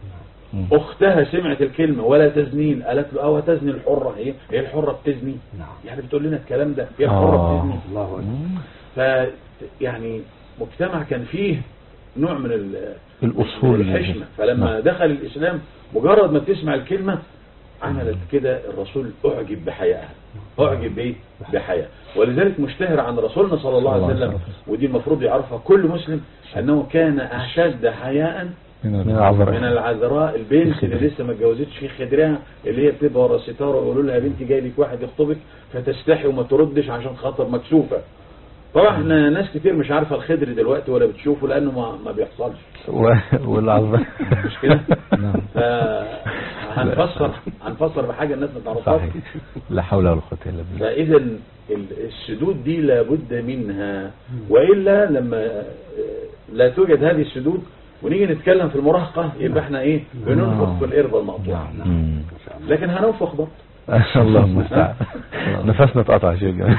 أختها سمعت الكلمة ولا تزنين قالت له أو تزني الحرة هي هي الحرة بتزني نعم. يعني بتقول لنا الكلام ده هي الحرة آه. بتزني الله أكبر ف يعني مجتمع كان فيه نوع من ال- الأصول من الحشمة فلما دخل الإسلام مجرد ما بتسمع الكلمة عملت كده الرسول أعجب بحيائها أعجب بإيه؟ بحياء ولذلك مشتهر عن رسولنا صلى الله عليه وسلم ودي المفروض يعرفها كل مسلم أنه كان أشد حياء من من العذراء العذراء البنت اللي لسه ما اتجوزتش في خدرها اللي هي بتبقى ورا الستاره ويقولوا لها يا بنتي جاي لك واحد يخطبك فتستحي وما تردش عشان خاطر مكسوفه طبعا احنا ناس كتير مش عارفه الخدر دلوقتي ولا بتشوفه لانه ما, ما بيحصلش و- والعذراء مش كده نعم. ف- هنفسر هنفسر بحاجه الناس ما تعرفهاش صحيح لا حول ولا قوة إلا بالله فاذا ال- السدود دي لابد منها والا لما آه، لا توجد هذه السدود ونيجي نتكلم في المراهقه يبقى احنا ايه بننفخ في القربه المقطوعه مم. لكن هننفخ برضه الله المستعان نفسنا اتقطع شيء جميل.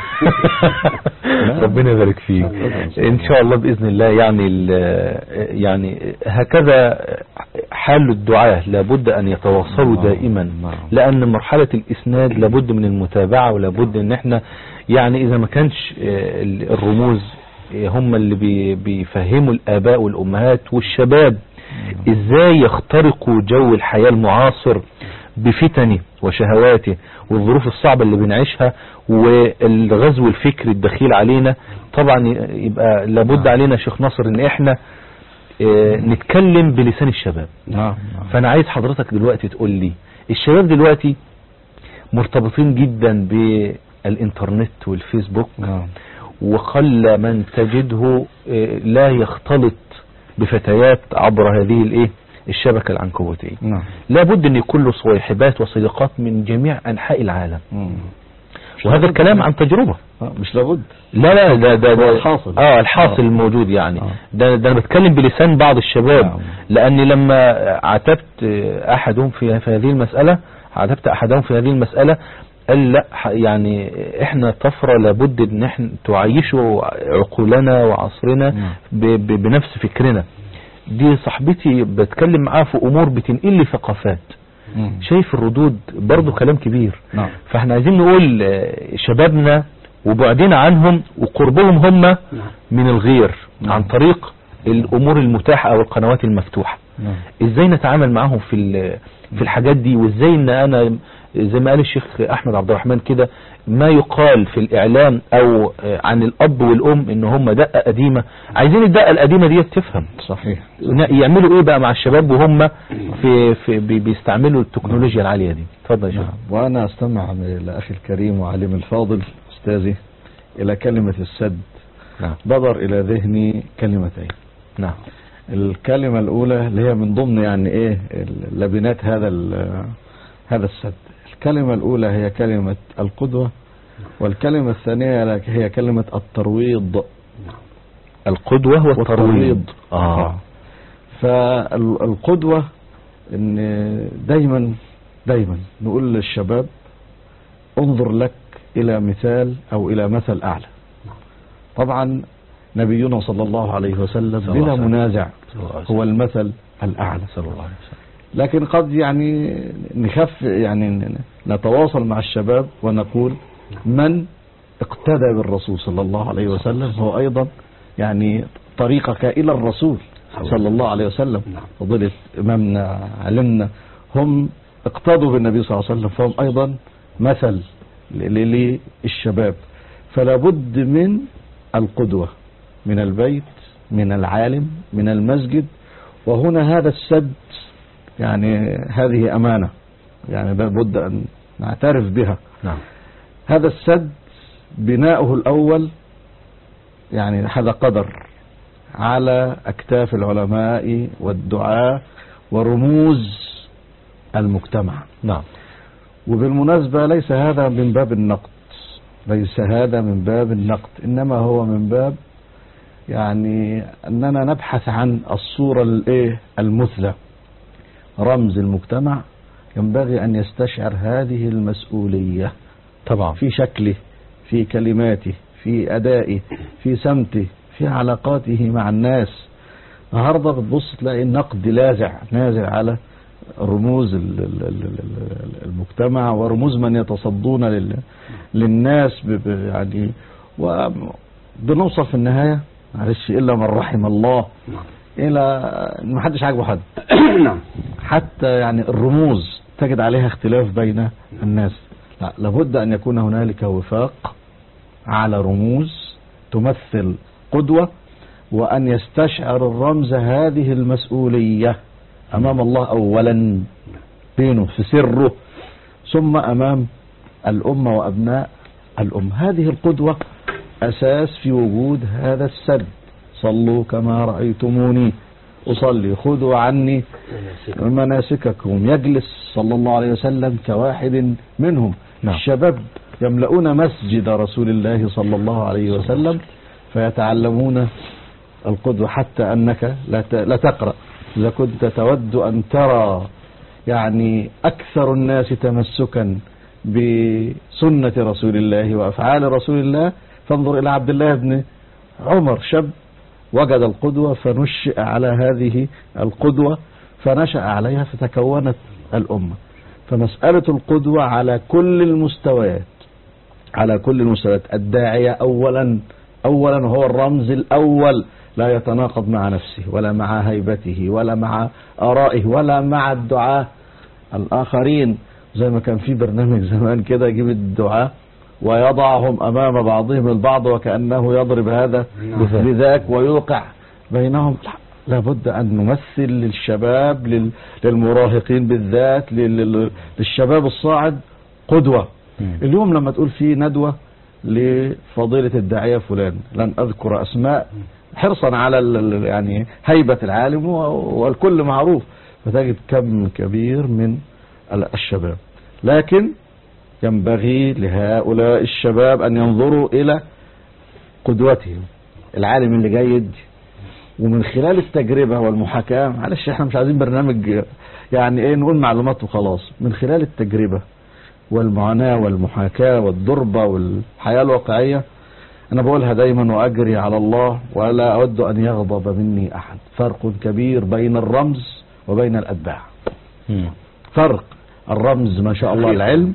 ربنا يبارك فيك ان شاء الله باذن الله يعني ال- يعني هكذا حال الدعاة لابد ان يتواصلوا دائما لان مرحلة الاسناد لابد من المتابعة ولابد ان احنا يعني اذا ما كانش آه، الرموز آه، هم اللي بي- بيفهموا الاباء والامهات والشباب ازاي يخترقوا جو الحياة المعاصر بفتنه وشهواته والظروف الصعبة اللي بنعيشها والغزو الفكري الدخيل علينا طبعا يبقى لابد علينا شيخ ناصر ان احنا آه، نتكلم بلسان الشباب نعم فانا عايز حضرتك دلوقتي تقول لي الشباب دلوقتي مرتبطين جدا بالانترنت والفيسبوك نعم وقل من تجده آه، لا يختلط بفتيات عبر هذه الايه الشبكة العنكبوتية نعم لابد ان يكون له صويحبات وصديقات من جميع انحاء العالم مم. وهذا الكلام عن تجربة آه، مش لابد لا لا ده ده, هو ده الحاصل. اه الحاصل آه. الموجود يعني آه. ده, ده انا بتكلم بلسان بعض الشباب نعم. لاني لما عاتبت احدهم في, في هذه المسألة عاتبت احدهم في هذه المسألة قال لا ح- يعني احنا طفرة لابد ان احنا تعيشوا عقولنا وعصرنا نعم. ب ب بنفس فكرنا دي صاحبتي بتكلم معاها في امور بتنقل لي ثقافات مم. شايف الردود برضو كلام كبير نعم فاحنا عايزين نقول آه، شبابنا وبعدنا عنهم وقربهم هم من الغير نعم. عن طريق الامور المتاحة او القنوات المفتوحة نعم ازاي نتعامل معاهم في ال- في الحاجات دي وازاي ان انا زي ما قال الشيخ احمد عبد الرحمن كده ما يقال في الاعلام او آه، عن الاب والام ان هم دقة قديمة عايزين الدقة القديمة دي تفهم صحيح ن- يعملوا ايه بقى مع الشباب وهم في, في بي- بيستعملوا التكنولوجيا العالية دي اتفضل يا شيخ نعم وأنا أستمع لأخي الكريم وعليم الفاضل أستاذي إلى كلمة السد نعم بدر إلى ذهني كلمتين نعم الكلمة الأولى اللي هي من ضمن يعني إيه لبنات هذا ال- هذا السد الكلمة الأولى هي كلمة القدوة والكلمة الثانية هي كلمة الترويض القدوة والترويض والترويض. اه فالقدوة ان دايما دايما نقول للشباب انظر لك الى مثال او الى مثل اعلى طبعا نبينا صلى الله عليه وسلم صلى الله بلا عليه وسلم. منازع صلى الله عليه وسلم. هو المثل الاعلى صلى الله عليه وسلم لكن قد يعني نخف يعني نتواصل مع الشباب ونقول من اقتدى بالرسول صلى الله عليه وسلم هو ايضا يعني طريقك الى الرسول صلى الله عليه وسلم فضيلة امامنا علمنا هم اقتدوا بالنبي صلى الله عليه وسلم فهم ايضا مثل ل- ل- للشباب فلا بد من القدوة من البيت من العالم من المسجد وهنا هذا السد يعني هذه أمانة يعني لابد أن نعترف بها نعم هذا السد بناؤه الأول يعني هذا قدر على أكتاف العلماء والدعاة ورموز المجتمع نعم وبالمناسبة ليس هذا من باب النقد ليس هذا من باب النقد إنما هو من باب يعني أننا نبحث عن الصورة الإيه المثلى رمز المجتمع ينبغي أن يستشعر هذه المسؤولية طبعا في شكله في كلماته في أدائه في سمته في علاقاته مع الناس النهارده بتبص تلاقي النقد لاذع نازع على رموز ال- ال- ال- ال- المجتمع ورموز من يتصدون لل- للناس ب- ب- يعني وبنوصل في النهاية معلش إلا من رحم الله إلى ما حدش عاجبه حد نعم حتى يعني الرموز تجد عليها اختلاف بين الناس لا لابد أن يكون هنالك وفاق على رموز تمثل قدوة وأن يستشعر الرمز هذه المسؤولية أمام الله أولا بينه في سره ثم أمام الأمة وأبناء الأمة هذه القدوة أساس في وجود هذا السد صلوا كما رأيتموني أصلي خذوا عني مناسككم يجلس صلى الله عليه وسلم كواحد منهم نعم. الشباب يملؤون مسجد رسول الله صلى الله عليه وسلم فيتعلمون القدوة حتى أنك لا ت- لا تقرأ إذا كنت تود أن ترى يعني أكثر الناس تمسكا بسنة رسول الله وأفعال رسول الله فانظر إلى عبد الله بن عمر شاب وجد القدوة فنشئ على هذه القدوة فنشأ عليها فتكونت الأمة فمسألة القدوة على كل المستويات على كل المستويات الداعية أولا أولا هو الرمز الأول لا يتناقض مع نفسه ولا مع هيبته ولا مع آرائه ولا مع الدعاة الآخرين زي ما كان في برنامج زمان كده يجيب الدعاة ويضعهم أمام بعضهم البعض وكأنه يضرب هذا بذاك ويوقع بينهم لا لابد أن نمثل للشباب لل- للمراهقين بالذات لل- لل- للشباب الصاعد قدوة اليوم لما تقول في ندوة لفضيلة الداعية فلان لن أذكر أسماء حرصا على ال- ال- يعني هيبة العالم و- والكل معروف فتجد كم كبير من ال- الشباب لكن ينبغي لهؤلاء الشباب أن ينظروا إلى قدوتهم العالم اللي جاي يدي ومن خلال التجربة والمحاكاة معلش احنا مش عايزين برنامج يعني ايه نقول معلومات وخلاص من خلال التجربة والمعاناة والمحاكاة والضربة والحياة الواقعية أنا بقولها دايما وأجري على الله ولا أود أن يغضب مني أحد فرق كبير بين الرمز وبين الأتباع مم. فرق الرمز ما شاء الله العلم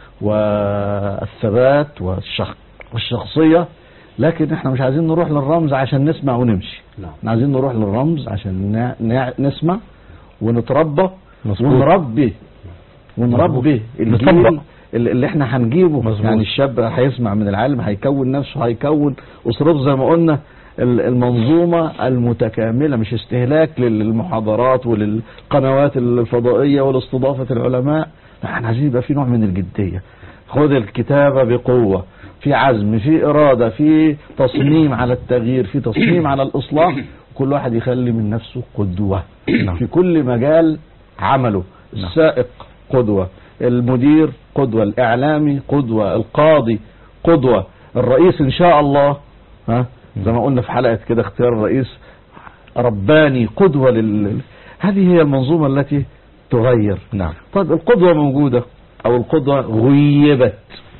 والثبات والشخ والشخصية لكن احنا مش عايزين نروح للرمز عشان نسمع ونمشي نعم. احنا عايزين نروح للرمز عشان نع- نع- نسمع ونتربى مظبوط. ونربي ونربي الجيل نطبق. اللي اللي احنا هنجيبه مظبوط. يعني الشاب هيسمع من العالم هيكون نفسه هيكون اسرته زي ما قلنا ال- المنظومة المتكاملة مش استهلاك للمحاضرات وللقنوات الفضائية ولاستضافة العلماء لا احنا عايزين يبقى في نوع من الجدية خد الكتابة بقوة في عزم في إرادة في تصميم على التغيير في تصميم على الإصلاح كل واحد يخلي من نفسه قدوة في كل مجال عمله السائق قدوة المدير قدوة الإعلامي قدوة القاضي قدوة الرئيس إن شاء الله ها زي ما قلنا في حلقة كده اختيار الرئيس رباني قدوة لل هذه هي المنظومة التي تغير نعم طيب القدوة موجودة أو القدوة غيبت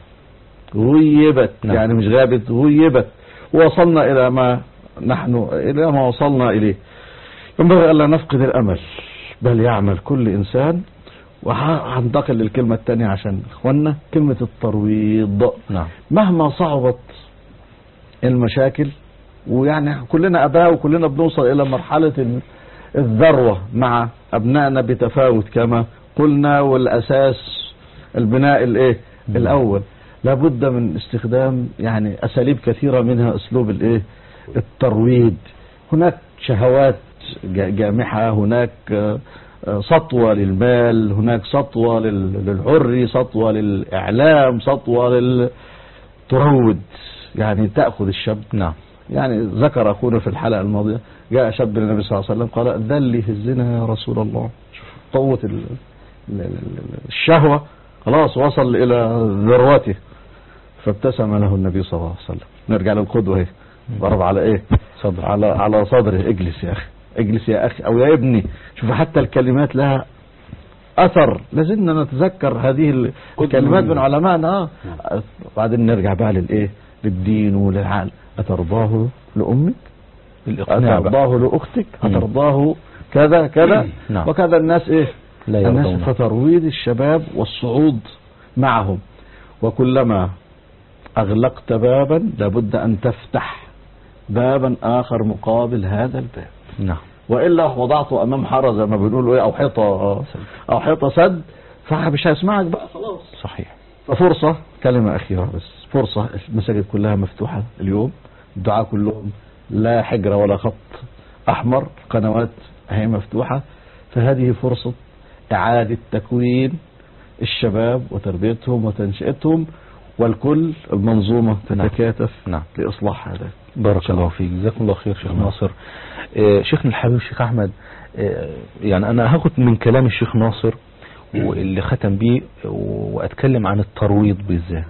غيبت نعم. يعني مش غابت غيبت ووصلنا إلى ما نحن إلى ما وصلنا إليه ينبغي ألا نفقد الأمل بل يعمل كل إنسان وهنتقل للكلمة الثانية عشان إخواننا كلمة الترويض نعم مهما صعبت المشاكل ويعني كلنا أباء وكلنا بنوصل إلى مرحلة ال- الذروة مع أبنائنا بتفاوت كما قلنا والأساس البناء الإيه الأول لابد من استخدام يعني أساليب كثيرة منها أسلوب الإيه الترويض هناك شهوات جا- جامحة هناك آه، آه، سطوة للمال هناك سطوة لل- للعري سطوة للإعلام سطوة لل تروض يعني تأخذ الشاب نعم يعني ذكر أخونا في الحلقة الماضية جاء شاب للنبي صلى الله عليه وسلم قال أذن لي في الزنا يا رسول الله شوف قوة ال- ال- ال- الشهوة خلاص وصل إلى ذروته فابتسم له النبي صلى الله عليه وسلم نرجع للقدوة اهي ضرب على ايه صدر على على صدره اجلس يا اخي اجلس يا اخي او يا ابني شوف حتى الكلمات لها اثر لازلنا نتذكر هذه ال- الكلمات من علمائنا اه بعدين نرجع بقى للايه للدين وللعقل اترضاه لامك الإقناع بقى اترضاه لاختك مم. اترضاه كذا كذا نعم. وكذا الناس ايه لا الناس يرضون فترويض الشباب والصعود معهم وكلما أغلقت بابا لابد أن تفتح بابا آخر مقابل هذا الباب نعم وإلا وضعته أمام حارة زي ما بنقول إيه أو حيطة أو حيطة سد فمش هيسمعك بقى خلاص صحيح ففرصة كلمة أخيرة بس فرصة المساجد كلها مفتوحة اليوم الدعاء كلهم لا حجر ولا خط أحمر قنوات هي مفتوحة فهذه فرصة إعادة تكوين الشباب وتربيتهم وتنشئتهم والكل المنظومة نعم. تتكاتف نعم. لإصلاح هذا بارك الله فيك جزاكم الله خير شيخ ناصر آه، شيخنا الحبيب الشيخ احمد آه، يعني انا هاخد من كلام الشيخ ناصر واللي ختم بيه واتكلم عن الترويض بالذات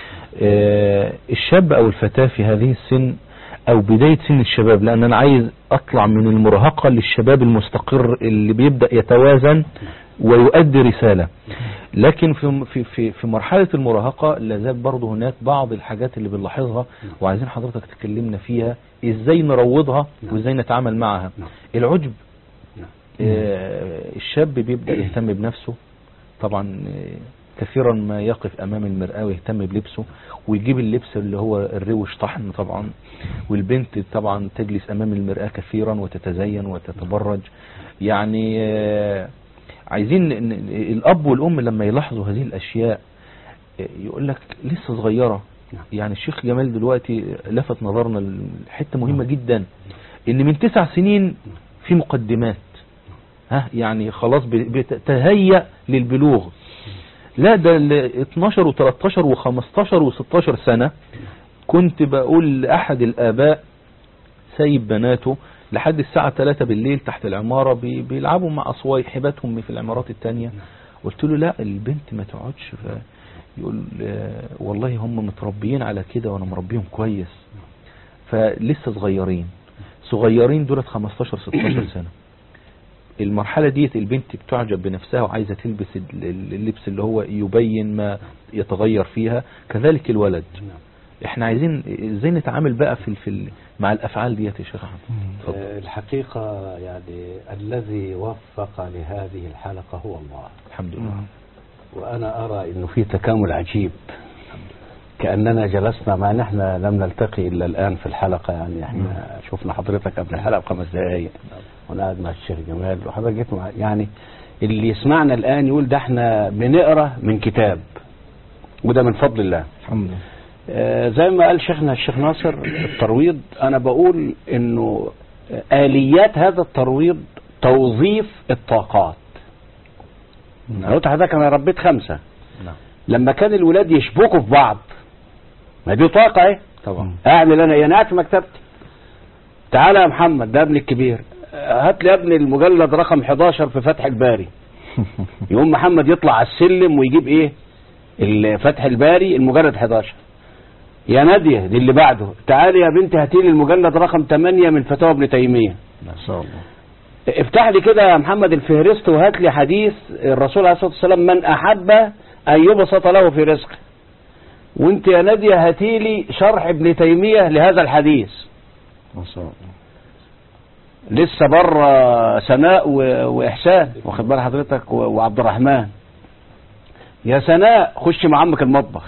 آه، الشاب او الفتاة في هذه السن او بداية سن الشباب لان انا عايز اطلع من المراهقة للشباب المستقر اللي بيبدأ يتوازن ويؤدي رسالة لكن في في في في مرحلة المراهقة لازال برضه هناك بعض الحاجات اللي بنلاحظها وعايزين حضرتك تكلمنا فيها ازاي نروضها وازاي نتعامل معها العجب آه، الشاب بيبدأ يهتم بنفسه طبعا آه، كثيرا ما يقف امام المرآة ويهتم بلبسه ويجيب اللبس اللي هو الروش طحن طبعا والبنت طبعا تجلس امام المرآة كثيرا وتتزين وتتبرج يعني آه، عايزين ن- ن- الاب والام لما يلاحظوا هذه الاشياء آه، يقول لك لسه صغيرة يعني الشيخ جمال دلوقتي لفت نظرنا لحته مهمة جدا ان من تسع سنين في مقدمات ها يعني خلاص ب- بتتهيأ للبلوغ لا ده ال 12 و13 و15 و16 سنة كنت بقول لأحد الآباء سايب بناته لحد الساعة 3 بالليل تحت العمارة بي- بيلعبوا مع صوايحباتهم في العمارات التانية قلت له لا البنت ما تقعدش ف- يقول آه، والله هم متربيين على كده وانا مربيهم كويس فلسه صغيرين صغيرين دولت 15 16 سنة المرحلة ديت البنت بتعجب بنفسها وعايزة تلبس ال- ال- اللبس اللي هو يبين ما يتغير فيها كذلك الولد احنا عايزين ازاي نتعامل بقى في في ال- مع الافعال ديت يا شيخ احمد اتفضل. آه، الحقيقة يعني الذي وفق لهذه الحلقة هو الله الحمد لله وأنا أرى أنه في تكامل عجيب كأننا جلسنا مع أن احنا لم نلتقي إلا الآن في الحلقة يعني احنا شفنا حضرتك قبل الحلقة بخمس دقايق وأنا قاعد مع الشيخ جمال وحضرتك جيت مع يعني اللي يسمعنا الآن يقول ده احنا بنقرأ من كتاب وده من فضل الله الحمد لله آه، زي ما قال شيخنا الشيخ ناصر الترويض انا بقول انه اليات هذا الترويض توظيف الطاقات انا قلت لحضرتك انا ربيت خمسه نعم. لما كان الولاد يشبكوا في بعض ما دي طاقه اهي طبعا اعمل انا إيه؟ انا قاعد في مكتبتي تعالى يا محمد ده ابني الكبير آه، هات لي يا ابني المجلد رقم 11 في فتح الباري يقوم محمد يطلع على السلم ويجيب ايه ال- فتح الباري المجلد 11 يا نادية دي اللي بعده تعالي يا بنتي هاتي لي المجلد رقم 8 من فتاوى ابن تيمية ما شاء الله افتح لي كده يا محمد الفهرست وهات لي حديث الرسول عليه الصلاة والسلام من أحب أن يبسط له في رزقه وانت يا نادية هاتي لي شرح ابن تيمية لهذا الحديث ما شاء الله لسه بره سناء و- واحسان واخد بال حضرتك و- وعبد الرحمن يا سناء خش مع عمك المطبخ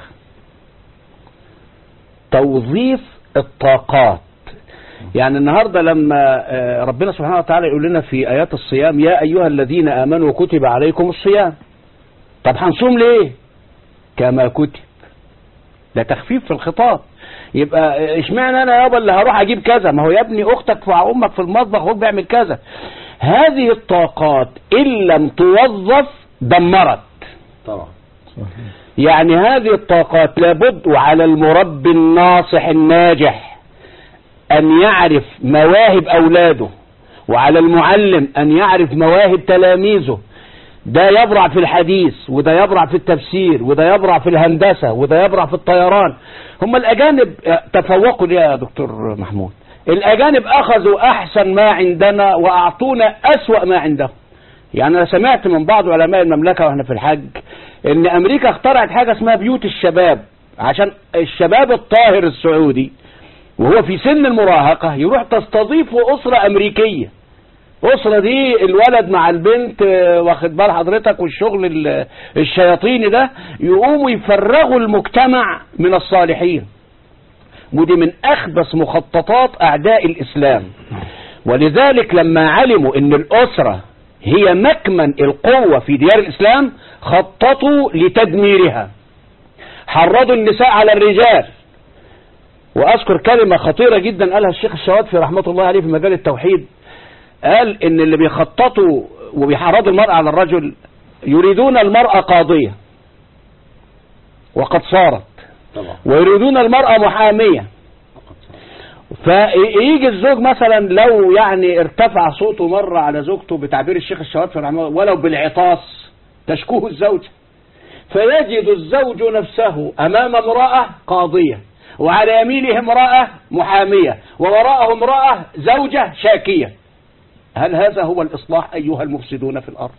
توظيف الطاقات يعني النهارده لما آه، ربنا سبحانه وتعالى يقول لنا في ايات الصيام يا ايها الذين امنوا كتب عليكم الصيام طب هنصوم ليه كما كتب ده تخفيف في الخطاب يبقى آه، اشمعنى انا يابا اللي هروح اجيب كذا ما هو يا ابني اختك مع امك في المطبخ اخوك بيعمل كذا هذه الطاقات ان لم توظف دمرت طبعا يعني هذه الطاقات لابد وعلى المربي الناصح الناجح أن يعرف مواهب أولاده وعلى المعلم أن يعرف مواهب تلاميذه ده يبرع في الحديث وده يبرع في التفسير وده يبرع في الهندسة وده يبرع في الطيران هم الأجانب تفوقوا ليه يا دكتور محمود الأجانب أخذوا أحسن ما عندنا وأعطونا أسوأ ما عندهم يعني أنا سمعت من بعض علماء المملكة وإحنا في الحج إن أمريكا اخترعت حاجة اسمها بيوت الشباب عشان الشباب الطاهر السعودي وهو في سن المراهقة يروح تستضيفه أسرة أمريكية أسرة دي الولد مع البنت آه، واخد بال حضرتك والشغل ال- الشياطيني ده يقوموا يفرغوا المجتمع من الصالحين ودي من أخبث مخططات أعداء الإسلام ولذلك لما علموا أن الأسرة هي مكمن القوة في ديار الإسلام خططوا لتدميرها حرضوا النساء على الرجال وأذكر كلمة خطيرة جدا قالها الشيخ الشواتفي رحمة الله عليه في مجال التوحيد قال ان اللي بيخططوا وبيحرضوا المرأة على الرجل يريدون المرأة قاضية وقد صارت طبعا ويريدون المرأة محامية فيجي الزوج مثلا لو يعني ارتفع صوته مرة على زوجته بتعبير الشيخ الشواتفي رحمه الله ولو بالعطاس تشكوه الزوجة فيجد الزوج نفسه أمام امرأة قاضية وعلى يمينه امرأة محامية ووراءه امرأة زوجة شاكية هل هذا هو الإصلاح أيها المفسدون في الأرض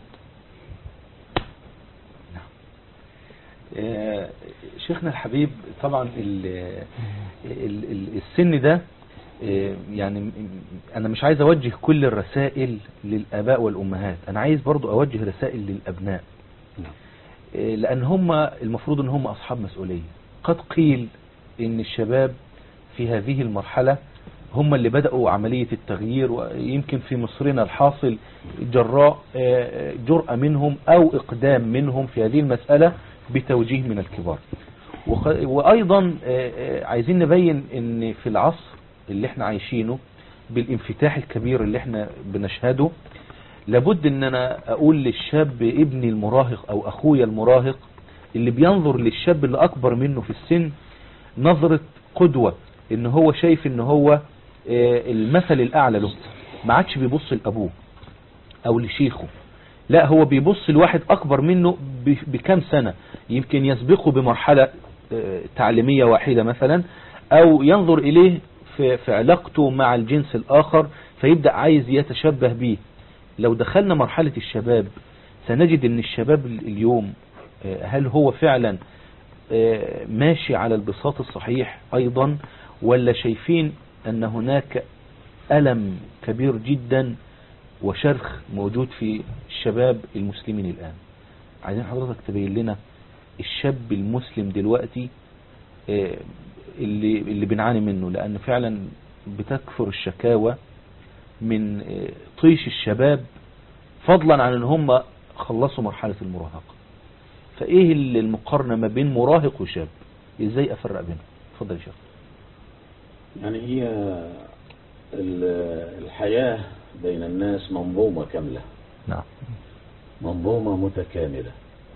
آه، شيخنا الحبيب طبعا ال- ال- ال- السن ده آه، يعني م- انا مش عايز اوجه كل الرسائل للاباء والامهات انا عايز برضو اوجه رسائل للابناء آه، لان هم المفروض ان هم اصحاب مسؤولية قد قيل ان الشباب في هذه المرحلة هم اللي بدأوا عملية التغيير ويمكن في مصرنا الحاصل جراء آه، جرأة منهم أو إقدام منهم في هذه المسألة بتوجيه من الكبار وخ- وأيضا آه، آه، عايزين نبين ان في العصر اللي احنا عايشينه بالانفتاح الكبير اللي احنا بنشهده لابد ان انا اقول للشاب ابني المراهق او اخويا المراهق اللي بينظر للشاب اللي اكبر منه في السن نظرة قدوة ان هو شايف ان هو آه، المثل الاعلى له ما عادش بيبص لابوه او لشيخه لا هو بيبص لواحد اكبر منه ب- بكام سنة يمكن يسبقه بمرحلة آه، تعليمية واحدة مثلا او ينظر اليه في, في علاقته مع الجنس الاخر فيبدأ عايز يتشبه به لو دخلنا مرحلة الشباب سنجد ان الشباب ال- اليوم آه، هل هو فعلا آه، ماشي على البساط الصحيح ايضا ولا شايفين ان هناك ألم كبير جدا وشرخ موجود في الشباب المسلمين الآن عايزين حضرتك تبين لنا الشاب المسلم دلوقتي آه، اللي اللي بنعاني منه لان فعلا بتكثر الشكاوى من آه، طيش الشباب فضلا عن ان هم خلصوا مرحلة المراهقة فايه ال- المقارنة ما بين مراهق وشاب ازاي افرق بينهم اتفضل يا شيخ يعني هي ال- الحياة بين الناس منظومة كاملة نعم منظومة متكاملة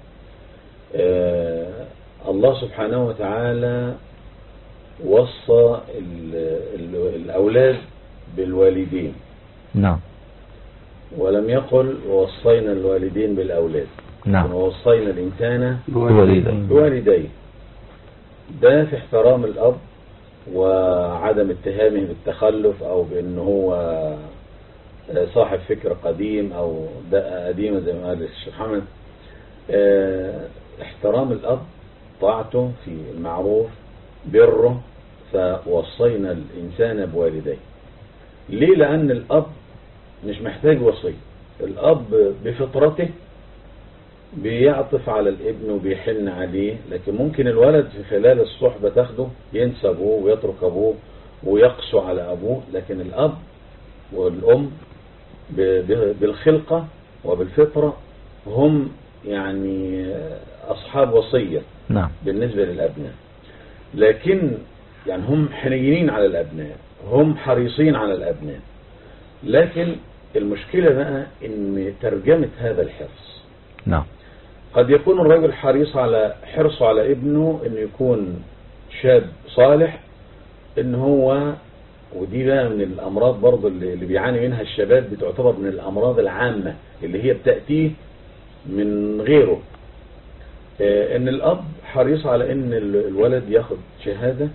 آه الله سبحانه وتعالى وصى ال ال الأولاد بالوالدين نعم ولم يقل وصينا الوالدين بالأولاد نعم ووصينا الإنسان بوالديه بوالديه ده في احترام الأب وعدم اتهامه بالتخلف أو بأنه هو صاحب فكر قديم أو دقة قديمة زي ما قال الشيخ محمد اه، احترام الأب طاعته في المعروف بره فوصينا الإنسان بوالديه ليه لأن الأب مش محتاج وصية الأب بفطرته بيعطف على الابن وبيحن عليه لكن ممكن الولد في خلال الصحبة تاخده ينسى أبوه ويترك أبوه ويقسو على أبوه لكن الأب والأم ب- ب- بالخلقة وبالفطرة هم يعني أصحاب وصية نعم بالنسبة للأبناء لكن يعني هم حنينين على الأبناء هم حريصين على الأبناء لكن المشكلة بقى ان ترجمة هذا الحرص نعم قد يكون الرجل حريص على حرصه على ابنه انه يكون شاب صالح ان هو ودي بقى من الامراض برضه اللي اللي بيعاني منها الشباب بتعتبر من الامراض العامة اللي هي بتأتيه من غيره آه، ان الاب حريص على ان ال- الولد ياخد شهادة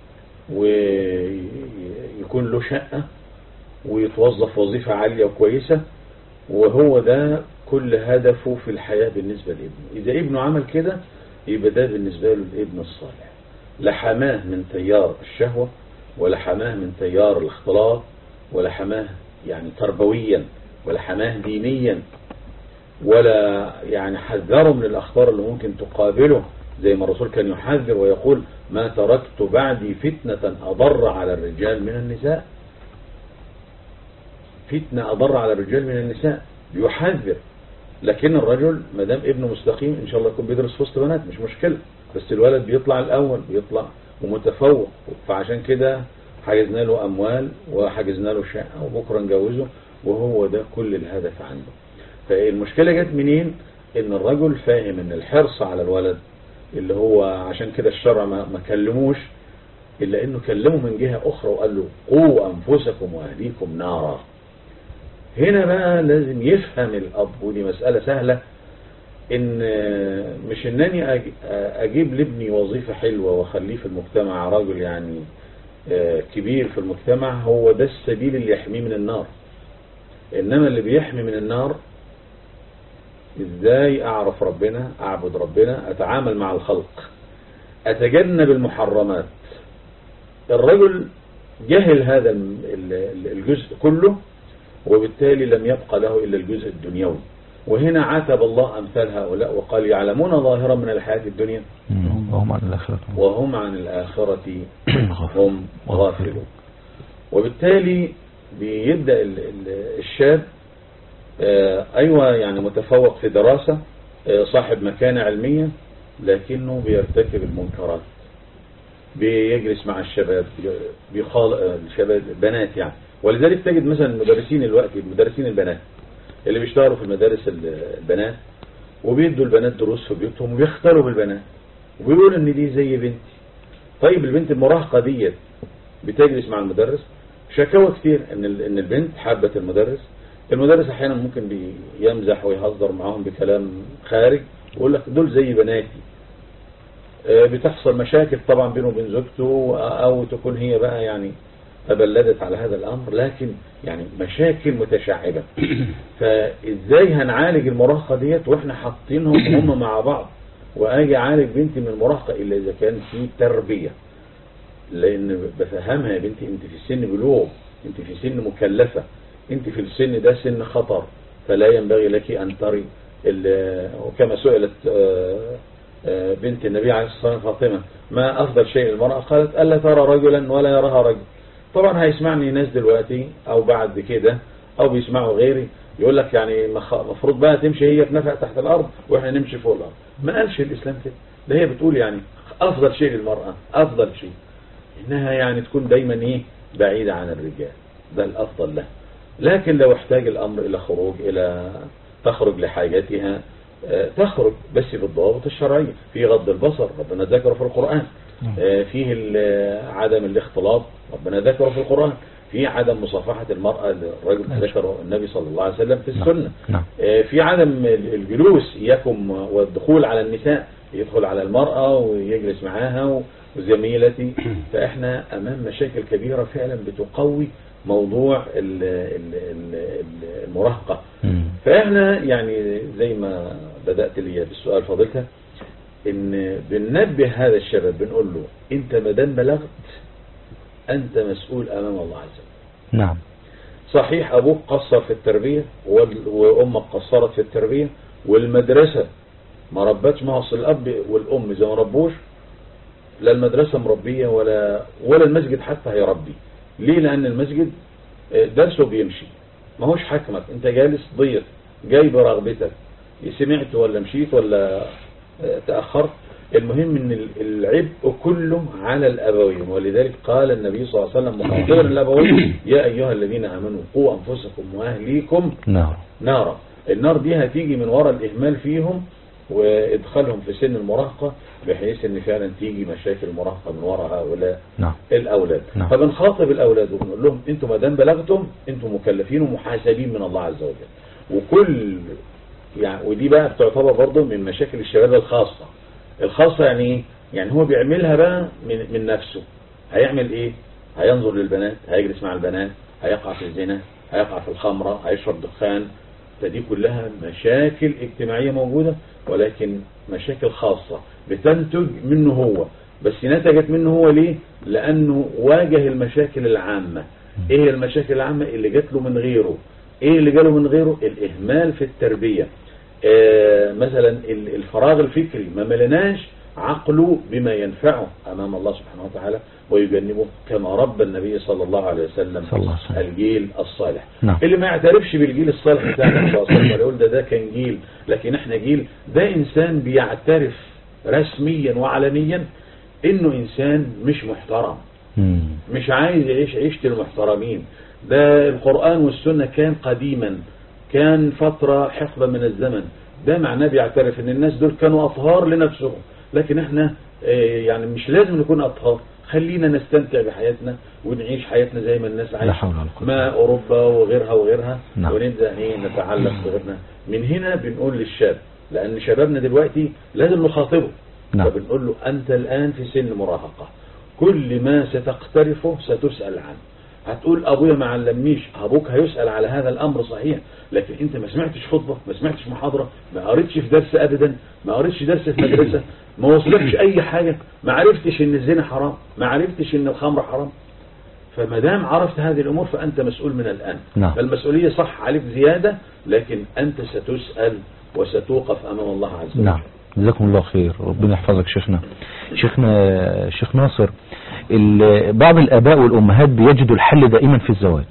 ويكون له شقة ويتوظف وظيفة عالية وكويسة وهو ده كل هدفه في الحياة بالنسبة لابنه إذا ابنه عمل كده يبقى ده بالنسبة له الابن الصالح لا حماه من تيار الشهوة ولا حماه من تيار الاختلاط ولا حماه يعني تربويا ولا حماه دينيا ولا يعني حذره من الأخطار اللي ممكن تقابله زي ما الرسول كان يحذر ويقول ما تركت بعدي فتنة أضر على الرجال من النساء فتنة أضر على الرجال من النساء يحذر لكن الرجل ما دام ابنه مستقيم ان شاء الله يكون بيدرس في وسط بنات مش مشكلة بس الولد بيطلع الاول بيطلع ومتفوق فعشان كده حجزنا له اموال وحجزنا له شقة وبكرة نجوزه وهو ده كل الهدف عنده فالمشكلة جت منين ان الرجل فاهم ان الحرص على الولد اللي هو عشان كده الشرع ما, ما كلموش الا انه كلمه من جهة اخرى وقال له قوا انفسكم واهليكم نارا هنا بقى لازم يفهم الأب ودي مسألة سهلة إن مش إنني أج- أجيب لابني وظيفة حلوة وأخليه في المجتمع رجل يعني آه، كبير في المجتمع هو ده السبيل اللي يحميه من النار إنما اللي بيحمي من النار إزاي أعرف ربنا أعبد ربنا أتعامل مع الخلق أتجنب المحرمات الرجل جهل هذا ال- ال- الجزء كله وبالتالي لم يبقى له إلا الجزء الدنيوي وهنا عاتب الله أمثال هؤلاء وقال يعلمون ظاهرا من الحياة الدنيا مم. وهم عن الآخرة وهم عن الآخرة هم غافلون وبالتالي بيبدأ ال- ال- الشاب آه، أيوة يعني متفوق في دراسة آه، صاحب مكانة علمية لكنه بيرتكب المنكرات بيجلس مع الشباب بيخال آه، الشباب بنات يعني ولذلك تجد مثلا المدرسين الوقت المدرسين البنات اللي بيشتغلوا في المدارس ال- البنات وبيدوا البنات دروس في بيوتهم وبيختاروا بالبنات وبيقولوا ان دي زي بنتي طيب البنت المراهقة ديت بتجلس مع المدرس شكاوى كتير ان ال- ان البنت حابة المدرس المدرس احيانا ممكن بيمزح ويهزر معاهم بكلام خارج ويقول لك دول زي بناتي آه، بتحصل مشاكل طبعا بينه وبين زوجته او تكون هي بقى يعني تبلدت على هذا الامر لكن يعني مشاكل متشعبة فازاي هنعالج المراهقة ديت واحنا حاطينهم هم مع بعض واجي اعالج بنتي من المراهقة الا اذا كان في تربية لان بفهمها يا بنتي انت في سن بلوغ انت في سن مكلفة انت في السن ده سن خطر فلا ينبغي لك ان تري ال- وكما سئلت آه، آه، بنت النبي عليه الصلاة والسلام فاطمة ما أفضل شيء للمرأة قالت ألا ترى رجلا ولا يراها رجل طبعا هيسمعني ناس دلوقتي أو بعد كده أو بيسمعوا غيري يقول لك يعني المفروض بقى تمشي هي في نفق تحت الأرض وإحنا نمشي فوق الأرض ما قالش الإسلام كده ده هي بتقول يعني أفضل شيء للمرأة أفضل شيء إنها يعني تكون دايما إيه بعيدة عن الرجال ده الأفضل لها لكن لو احتاج الأمر إلى خروج إلى تخرج لحاجتها آه، تخرج بس بالضوابط الشرعية في غض البصر ربنا ذكره في القرآن آه، فيه ال- عدم الاختلاط ربنا ذكره في القرآن في عدم مصافحة المرأة الرجل ذكره النبي صلى الله عليه وسلم في السنة نعم آه، في عدم الجلوس إياكم والدخول على النساء يدخل على المرأة ويجلس معاها وزميلتي فإحنا أمام مشاكل كبيرة فعلا بتقوي موضوع ال- ال- ال- ال- المراهقة مم. فإحنا يعني زي ما بدأت لي بالسؤال فضيلتك إن بننبه هذا الشباب بنقول له أنت ما دام بلغت أنت مسؤول أمام الله عز وجل نعم صحيح أبوك قصر في التربية وال- وأمك قصرت في التربية والمدرسة ما ربتش ما هو أصل الأب والأم إذا ما ربوش لا المدرسة مربية ولا ولا المسجد حتى هيربي ليه لأن المسجد آه، درسه بيمشي ما هوش حكمك أنت جالس ضيق جاي برغبتك سمعت ولا مشيت ولا آه، تأخرت المهم ان ال- العبء كله على الابوين ولذلك قال النبي صلى الله عليه وسلم مخاطبا الابوين يا ايها الذين امنوا قوا انفسكم واهليكم نعم نارا النار دي هتيجي من وراء الإهمال فيهم وإدخالهم في سن المراهقة بحيث ان فعلا تيجي مشاكل مراهقة من وراء هؤلاء نعم الأولاد نعم. فبنخاطب الأولاد وبنقول لهم انتم ما دام بلغتم انتم مكلفين ومحاسبين من الله عز وجل وكل يعني ودي بقى بتعتبر برضه من مشاكل الشباب الخاصة الخاصة يعني ايه؟ يعني هو بيعملها بقى من, من نفسه هيعمل ايه هينظر للبنات هيجلس مع البنات هيقع في الزنا هيقع في الخمرة هيشرب دخان فدي كلها مشاكل اجتماعية موجودة ولكن مشاكل خاصة بتنتج منه هو بس نتجت منه هو ليه لأنه واجه المشاكل العامة ايه المشاكل العامة اللي جات له من غيره ايه اللي جاله من غيره الاهمال في التربية آه مثلا ال- الفراغ الفكري ما ملناش عقله بما ينفعه امام الله سبحانه وتعالى ويجنبه كما رب النبي صلى الله عليه وسلم صلى الله عليه وسلم. الجيل الصالح نعم. اللي ما يعترفش بالجيل الصالح بتاع النبي صلى الله عليه وسلم ولا يقول ده ده كان جيل لكن احنا جيل ده انسان بيعترف رسميا وعلنيا انه انسان مش محترم مم. مش عايز يعيش عيشة المحترمين ده القرآن والسنة كان قديما كان فترة حقبة من الزمن ده معناه بيعترف ان الناس دول كانوا اطهار لنفسهم لكن احنا آه، يعني مش لازم نكون اطهار خلينا نستمتع بحياتنا ونعيش حياتنا زي ما الناس لا عايشة حول ولا قوة ما اوروبا وغيرها وغيرها نعم. ونبدأ ايه نتعلق بغيرنا من هنا بنقول للشاب لان شبابنا دلوقتي لازم نخاطبه نعم. فبنقول له انت الان في سن مراهقة كل ما ستقترفه ستسأل عنه هتقول ابويا ما علمنيش ابوك هيسأل على هذا الامر صحيح لكن انت ما سمعتش خطبة ما سمعتش محاضرة ما قريتش في درس ابدا ما قريتش درس في مدرسة ما وصلكش اي حاجة ما عرفتش ان الزنا حرام ما عرفتش ان الخمر حرام فما دام عرفت هذه الامور فانت مسؤول من الان نعم. فالمسؤولية صح عليك زيادة لكن انت ستسأل وستوقف امام الله عز وجل نعم جزاكم الله خير ربنا يحفظك شيخنا شيخنا شيخ ناصر ال- بعض الآباء والأمهات بيجدوا الحل دائما في الزواج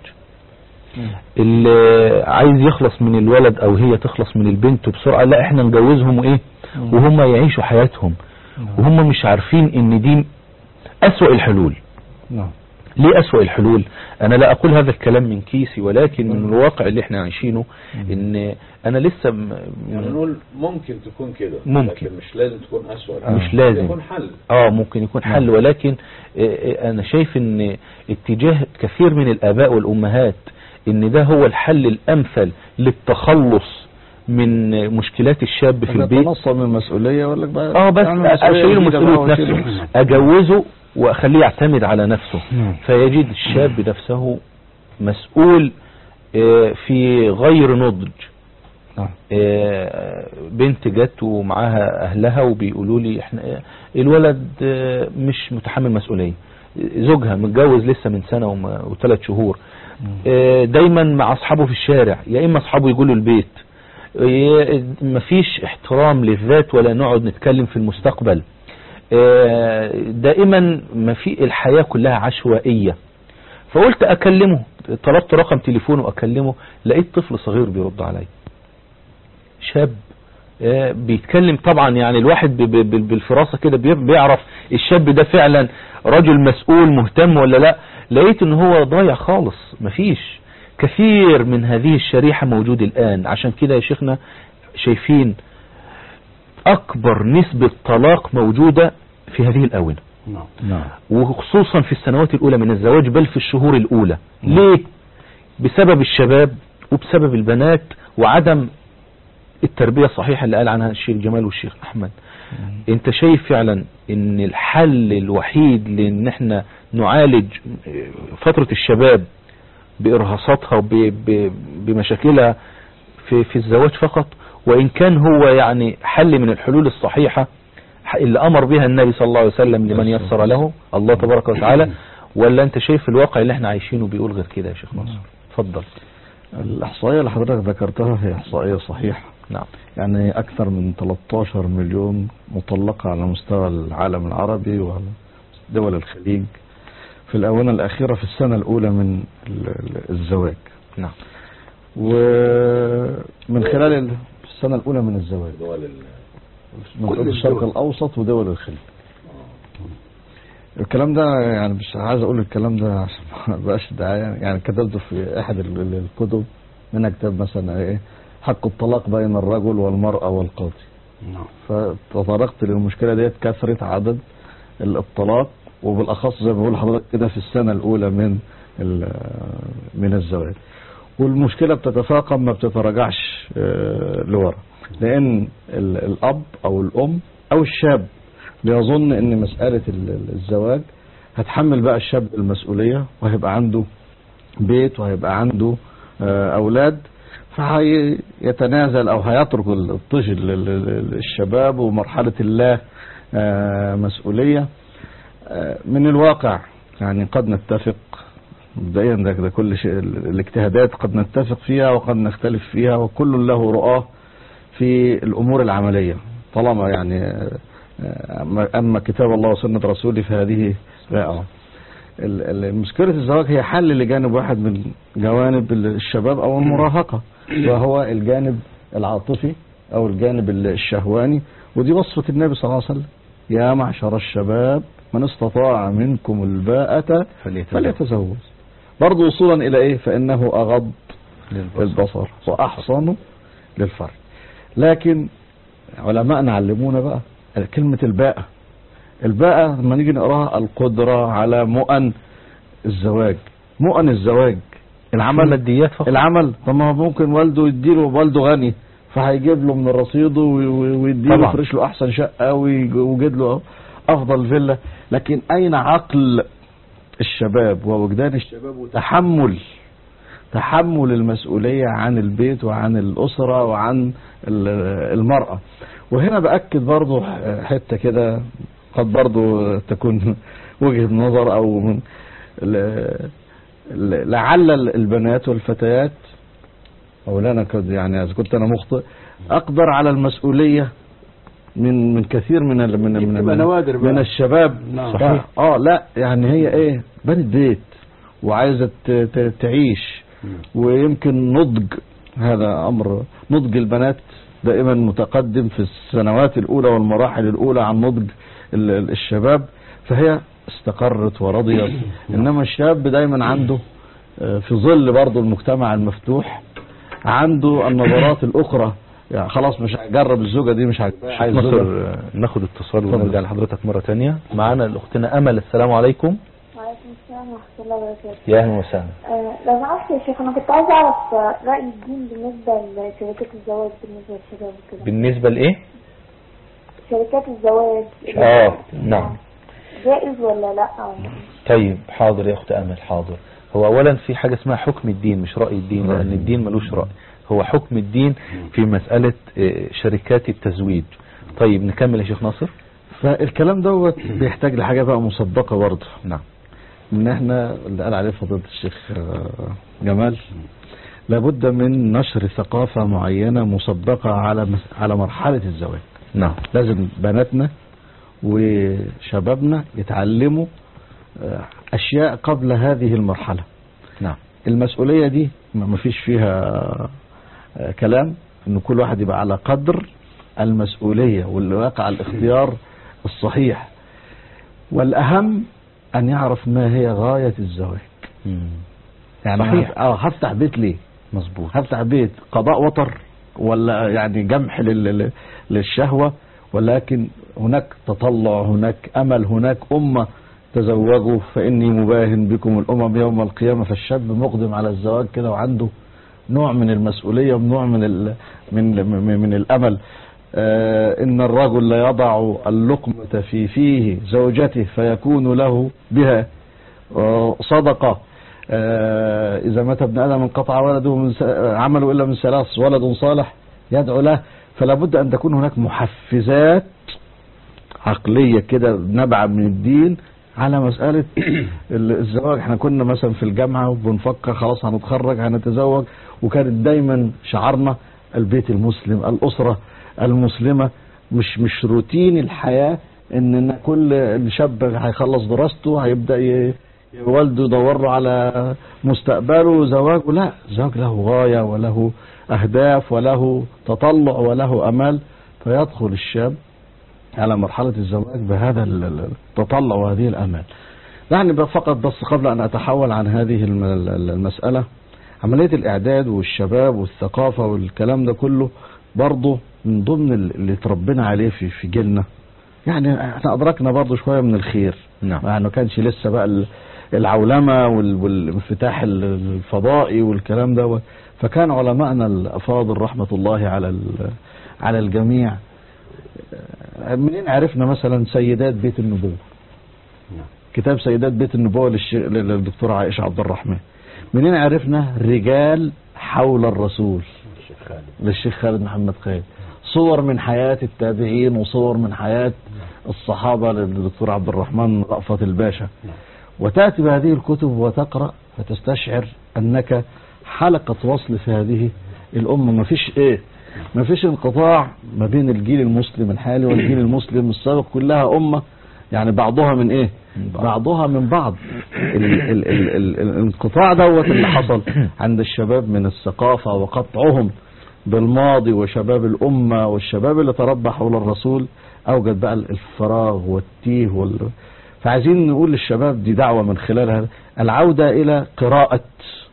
اللي عايز يخلص من الولد أو هي تخلص من البنت بسرعة لا احنا نجوزهم وإيه وهم يعيشوا حياتهم وهم مش عارفين ان دي أسوأ الحلول نعم ليه أسوأ الحلول أنا لا أقول هذا الكلام من كيسي ولكن من الواقع اللي احنا عايشينه ان أنا لسه م- يعني نقول ممكن تكون كده ممكن. لكن مش لازم تكون أسوأ مش لازم. يكون حل اه ممكن يكون حل ولكن آه، آه، انا شايف ان اتجاه كثير من الاباء والامهات ان ده هو الحل الامثل للتخلص من مشكلات الشاب في البيت تنصل من المسؤولية ولا بقى اه بس تعمل مسؤولية اشيله جديدة بقى مسؤولية وأشيله. نفسه اجوزه واخليه يعتمد على نفسه نعم. فيجد الشاب نفسه مسؤول آه، في غير نضج نعم. آه، بنت جت ومعاها اهلها وبيقولوا لي احنا آه، الولد آه، مش متحمل مسؤوليه زوجها متجوز لسه من سنه وما- وثلاث شهور آه، دايما مع اصحابه في الشارع يا اما اصحابه يقولوا البيت إيه، مفيش احترام للذات ولا نقعد نتكلم في المستقبل إيه، دائما ما في الحياة كلها عشوائية فقلت اكلمه طلبت رقم تليفونه اكلمه لقيت طفل صغير بيرد عليا شاب آه، بيتكلم طبعا يعني الواحد ب- ب- ب- بالفراسة كده بي- بيعرف الشاب ده فعلا رجل مسؤول مهتم ولا لا لقيت ان هو ضايع خالص مفيش كثير من هذه الشريحة موجود الآن عشان كده يا شيخنا شايفين أكبر نسبة طلاق موجودة في هذه الآونة نعم نعم وخصوصا في السنوات الأولى من الزواج بل في الشهور الأولى ليه؟ بسبب الشباب وبسبب البنات وعدم التربية الصحيحة اللي قال عنها الشيخ جمال والشيخ أحمد انت شايف فعلا ان الحل الوحيد لان احنا نعالج فترة الشباب بإرهاصاتها وبمشاكلها في, في الزواج فقط وإن كان هو يعني حل من الحلول الصحيحة اللي أمر بها النبي صلى الله عليه وسلم لمن يسر له الله تبارك وتعالى ولا أنت شايف الواقع اللي احنا عايشينه بيقول غير كده يا شيخ ناصر اتفضل الإحصائية اللي حضرتك ذكرتها هي إحصائية صحيحة نعم يعني أكثر من 13 مليون مطلقة على مستوى العالم العربي وعلى دول الخليج في الآونة الأخيرة في السنة الأولى من ال- ال- الزواج نعم ومن خلال ال- السنة الأولى من الزواج دول ال- منطقة الشرق الأوسط ودول الخليج الكلام ده يعني مش عايز أقول الكلام ده عشان ما بقاش دعاية يعني كتبته في أحد ال- ال- الكتب منها كتاب مثلا إيه حق الطلاق بين الرجل والمرأة والقاضي نعم فتطرقت للمشكلة ديت كثرة عدد ال- الطلاق وبالأخص زي ما بقول لحضرتك كده في السنة الأولى من ال- من الزواج والمشكلة بتتفاقم ما بتتراجعش آه، لورا لأن ال- الأب أو الأم أو الشاب بيظن أن مسألة ال- ال- الزواج هتحمل بقى الشاب المسؤولية وهيبقى عنده بيت وهيبقى عنده آه، أولاد فهيتنازل أو هيترك الطفل لل- لل- الشباب ومرحلة الله آه، مسؤولية آه، من الواقع يعني قد نتفق مبدئيا ده, ده كل شيء ال- الاجتهادات قد نتفق فيها وقد نختلف فيها وكل له رؤاه في الأمور العملية طالما يعني آه، آه، أما- أما كتاب الله وسنة رسوله فهذه رائعة ال- ال- مشكلة الزواج هي حل لجانب واحد من جوانب ال- الشباب أو المراهقة وهو الجانب العاطفي أو الجانب ال- الشهواني ودي وصفة النبي صلى الله عليه وسلم يا معشر الشباب من استطاع منكم الباءة فليتزوج برضه وصولا إلى إيه فإنه أغض للبصر وأحصن للفرج لكن علماءنا علمونا بقى كلمة الباءة الباءة لما نيجي نقراها القدرة على مؤن الزواج مؤن الزواج العمل ماديات فقط العمل طب ما هو ممكن والده يديله والده غني فهيجيب له من رصيده وي- وي- ويديله طبعا. يفرش له احسن شقه ويج- ويوجد له افضل فيلا لكن اين عقل الشباب ووجدان الشباب وتحمل تحمل المسؤولية عن البيت وعن الأسرة وعن ال- المرأة وهنا بأكد برضو حتة كده قد برضو تكون وجهة نظر أو من ل- ل- لعل البنات والفتيات أو لا أنا كنت يعني إذا كنت أنا مخطئ أقدر على المسؤولية من من كثير من ال- من من, بتبقى من, نوادر بقى. من الشباب نعم. صحيح اه لا يعني هي ايه بنت بيت وعايزه ت- ت- تعيش ويمكن نضج هذا امر نضج البنات دائما متقدم في السنوات الاولى والمراحل الاولى عن نضج ال- ال- الشباب فهي استقرت ورضيت انما الشاب دايما عنده آه، في ظل برضه المجتمع المفتوح عنده النظرات الاخرى يعني خلاص مش هجرب الزوجه دي مش عاجباني عايز ناصر زوجة. آه، ناخد اتصال اتفضل. ونرجع لحضرتك مرة تانية معانا الأختنا أمل السلام عليكم وعليكم السلام ورحمة الله وبركاته يا أهلا وسهلا آه، لو سمحت يا شيخ أنا كنت عايزة أعرف آه، رأي الدين بالنسبة لشركات الزواج بالنسبة للشباب وكده بالنسبة لإيه؟ شركات الزواج آه نعم جائز ولا لا ولا إيه؟ طيب حاضر يا أخت أمل حاضر هو أولا في حاجة اسمها حكم الدين مش رأي الدين لأن الدين ملوش رأي هو حكم الدين في مسألة آه، شركات التزويج طيب نكمل يا شيخ ناصر فالكلام دوت بيحتاج لحاجه بقى مصدقه برضه نعم ان احنا اللي قال عليه فضيله الشيخ آه، جمال لابد من نشر ثقافة معينة مسبقة على مس- على مرحلة الزواج نعم لازم بناتنا وشبابنا يتعلموا آه، أشياء قبل هذه المرحلة نعم المسؤولية دي ما ما فيش فيها آه، كلام ان كل واحد يبقى على قدر المسؤولية واللي واقع الاختيار الصحيح والأهم أن يعرف ما هي غاية الزواج مم. يعني صحيح. هف- اه هفتح بيت ليه مظبوط هفتح بيت قضاء وطر ولا يعني جمح لل- لل- للشهوة ولكن هناك تطلع هناك أمل هناك أمة تزوجوا فإني مباهن بكم الأمم يوم القيامة فالشاب مقدم على الزواج كده وعنده نوع من المسؤولية ونوع من ال من من, من الأمل آه إن الرجل لا يضع اللقمة في فيه زوجته فيكون له بها آه، صدقة آه، إذا مات ابن آدم انقطع ولده من س- عمله إلا من ثلاث ولد صالح يدعو له فلا بد أن تكون هناك محفزات عقلية كده نبع من الدين على مسألة ال- الزواج احنا كنا مثلا في الجامعة وبنفكر خلاص هنتخرج هنتزوج وكانت دايما شعارنا البيت المسلم الأسرة المسلمة مش مش روتين الحياة ان إن كل شاب هيخلص دراسته هيبدأ ي- والده يدور له على مستقبله زواجه لا الزواج له غاية وله أهداف وله تطلع وله أمال فيدخل الشاب على مرحلة الزواج بهذا ال- ال- التطلع وهذه الأمال يعني بقى فقط بس قبل أن أتحول عن هذه الم- ال- المسألة عملية الإعداد والشباب والثقافة والكلام ده كله برضه من ضمن ال- اللي تربينا عليه في في جيلنا يعني احنا أدركنا برضه شوية من الخير نعم يعني ما كانش لسه بقى ال- العولمة وال- والانفتاح ال- الفضائي والكلام ده فكان علماءنا الأفاضل رحمة الله على ال- على الجميع آه، منين عرفنا مثلا سيدات بيت النبوة كتاب سيدات بيت النبوة للش- للدكتورة عائشة عبد الرحمن منين عرفنا رجال حول الرسول للشيخ خالد محمد خالد صور من حياة التابعين وصور من حياة الصحابة للدكتور عبد الرحمن رأفت الباشا وتأتي بهذه الكتب وتقرأ فتستشعر أنك حلقة وصل في هذه الأمة ما فيش إيه ما فيش انقطاع ما بين الجيل المسلم الحالي والجيل المسلم السابق كلها أمة يعني بعضها من إيه بعضها من بعض ال ال ال ال الانقطاع دوت اللي حصل عند الشباب من الثقافة وقطعهم بالماضي وشباب الأمة والشباب اللي تربى حول الرسول أوجد بقى الفراغ والتيه وال... فعايزين نقول للشباب دي دعوة من خلالها العودة إلى قراءة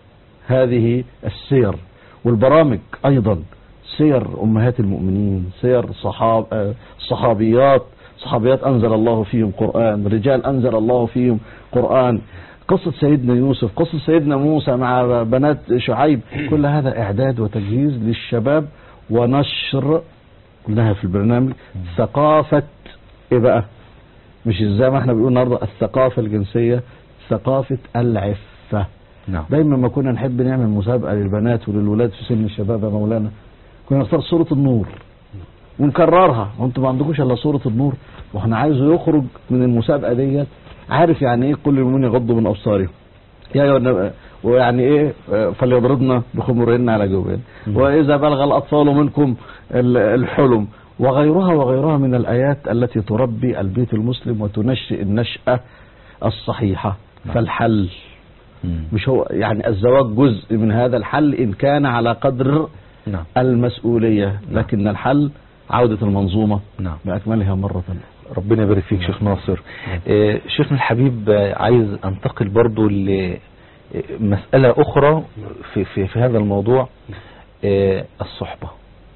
هذه السير والبرامج أيضا سير أمهات المؤمنين سير صحاب آه، صحابيات صحابيات أنزل الله فيهم قرآن رجال أنزل الله فيهم قرآن قصة سيدنا يوسف قصة سيدنا موسى مع بنات شعيب كل هذا إعداد وتجهيز للشباب ونشر قلناها في البرنامج ثقافة إيه بقى مش زي ما احنا بنقول النهارده الثقافة الجنسية ثقافة العفة نعم دايما ما كنا نحب نعمل مسابقة للبنات وللولاد في سن الشباب يا مولانا كنا نختار صورة النور ونكررها وانتم ما عندكوش الا صورة النور واحنا عايزه يخرج من المسابقة ديت عارف يعني ايه كل المؤمنين يغضوا من ابصارهم يا أيها النبي- ويعني ايه آه، فليضربن بخمرهن على جوبهن واذا بلغ الاطفال منكم ال- الحلم وغيرها وغيرها من الايات التي تربي البيت المسلم وتنشئ النشأة الصحيحة فالحل مم. مش هو يعني الزواج جزء من هذا الحل إن كان على قدر نعم المسؤولية لكن الحل عودة المنظومة نعم بأكملها مرة ربنا يبارك فيك شيخ ناصر آه، شيخنا الحبيب آه، عايز انتقل برضو لمسألة أخرى في, في, في هذا الموضوع آه، الصحبة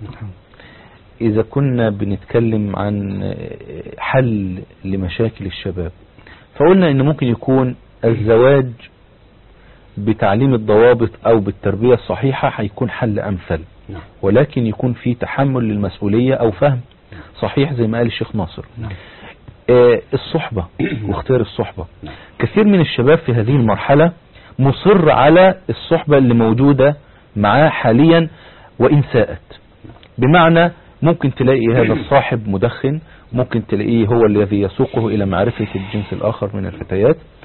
إذا كنا بنتكلم عن آه، حل لمشاكل الشباب فقلنا إن ممكن يكون الزواج بتعليم الضوابط أو بالتربية الصحيحة هيكون حل أمثل نعم. ولكن يكون في تحمل للمسؤولية أو فهم صحيح زي ما قال الشيخ ناصر آه، الصحبة واختيار الصحبة كثير من الشباب في هذه المرحلة مصر على الصحبة اللي موجودة معاه حاليا وإن ساءت بمعنى ممكن تلاقي هذا الصاحب مدخن ممكن تلاقيه هو الذي يسوقه إلى معرفة الجنس الآخر من الفتيات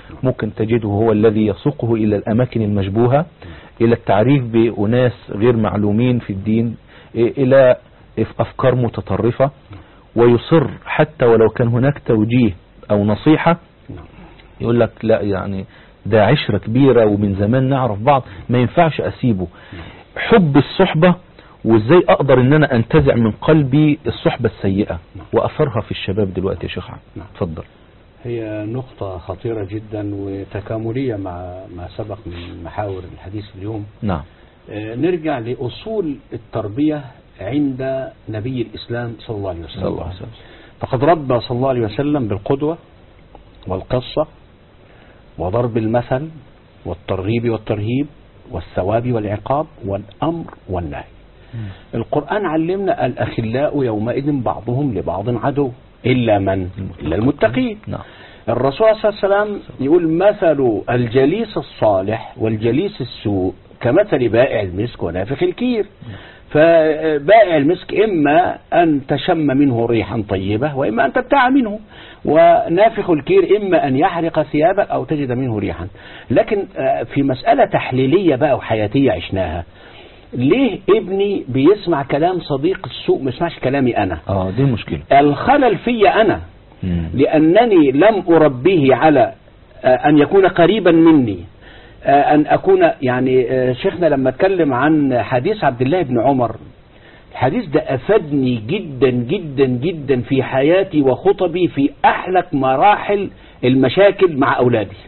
ممكن تجده هو الذي يسوقه إلى الأماكن المشبوهة إلى التعريف بأناس غير معلومين في الدين إلى أفكار متطرفة ويصر حتى ولو كان هناك توجيه أو نصيحة يقول لك لا يعني ده عشرة كبيرة ومن زمان نعرف بعض ما ينفعش أسيبه حب الصحبة وازاي اقدر ان انا انتزع من قلبي الصحبة السيئة واثرها في الشباب دلوقتي يا شيخ عم نعم. اتفضل هي نقطة خطيرة جدا وتكاملية مع ما سبق من محاور الحديث اليوم نعم آه، نرجع لأصول التربية عند نبي الإسلام صلى الله عليه وسلم صلى الله عليه وسلم فقد ربى صلى الله عليه وسلم بالقدوة والقصة وضرب المثل والترغيب والترهيب والثواب والعقاب والأمر والنهي القرآن علمنا الأخلاء يومئذ بعضهم لبعض عدو إلا من إلا المتقين نعم الرسول صلى الله عليه وسلم يقول مثل الجليس الصالح والجليس السوء كمثل بائع المسك ونافخ الكير فبائع المسك إما أن تشم منه ريحا طيبة وإما أن تبتاع منه ونافخ الكير إما أن يحرق ثيابك أو تجد منه ريحا لكن آه، في مسألة تحليلية بقى وحياتية عشناها ليه ابني بيسمع كلام صديق السوء ما يسمعش كلامي أنا اه دي مشكلة الخلل في أنا مم. لأنني لم أربيه على آه، أن يكون قريبا مني آه، أن أكون يعني آه، شيخنا لما اتكلم عن حديث عبد الله بن عمر الحديث ده أفادني جدا جدا جدا في حياتي وخطبي في أحلك مراحل المشاكل مع أولادي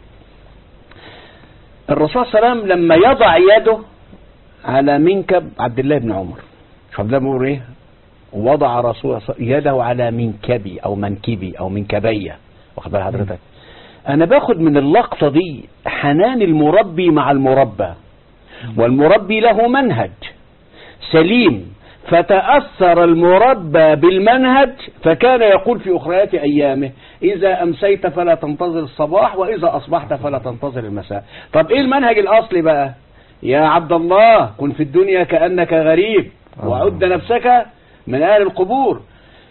الرسول صلى الله عليه وسلم لما يضع يده على منكب عبد الله بن عمر عبد الله بن عمر ايه وضع رسول يده على منكبي او منكبي او منكبي واخد بال حضرتك انا باخد من اللقطه دي حنان المربي مع المربى والمربي له منهج سليم فتأثر المربى بالمنهج فكان يقول في أخريات أيامه إذا أمسيت فلا تنتظر الصباح وإذا أصبحت فلا تنتظر المساء طب إيه المنهج الأصلي بقى يا عبد الله كن في الدنيا كأنك غريب وعد نفسك من أهل القبور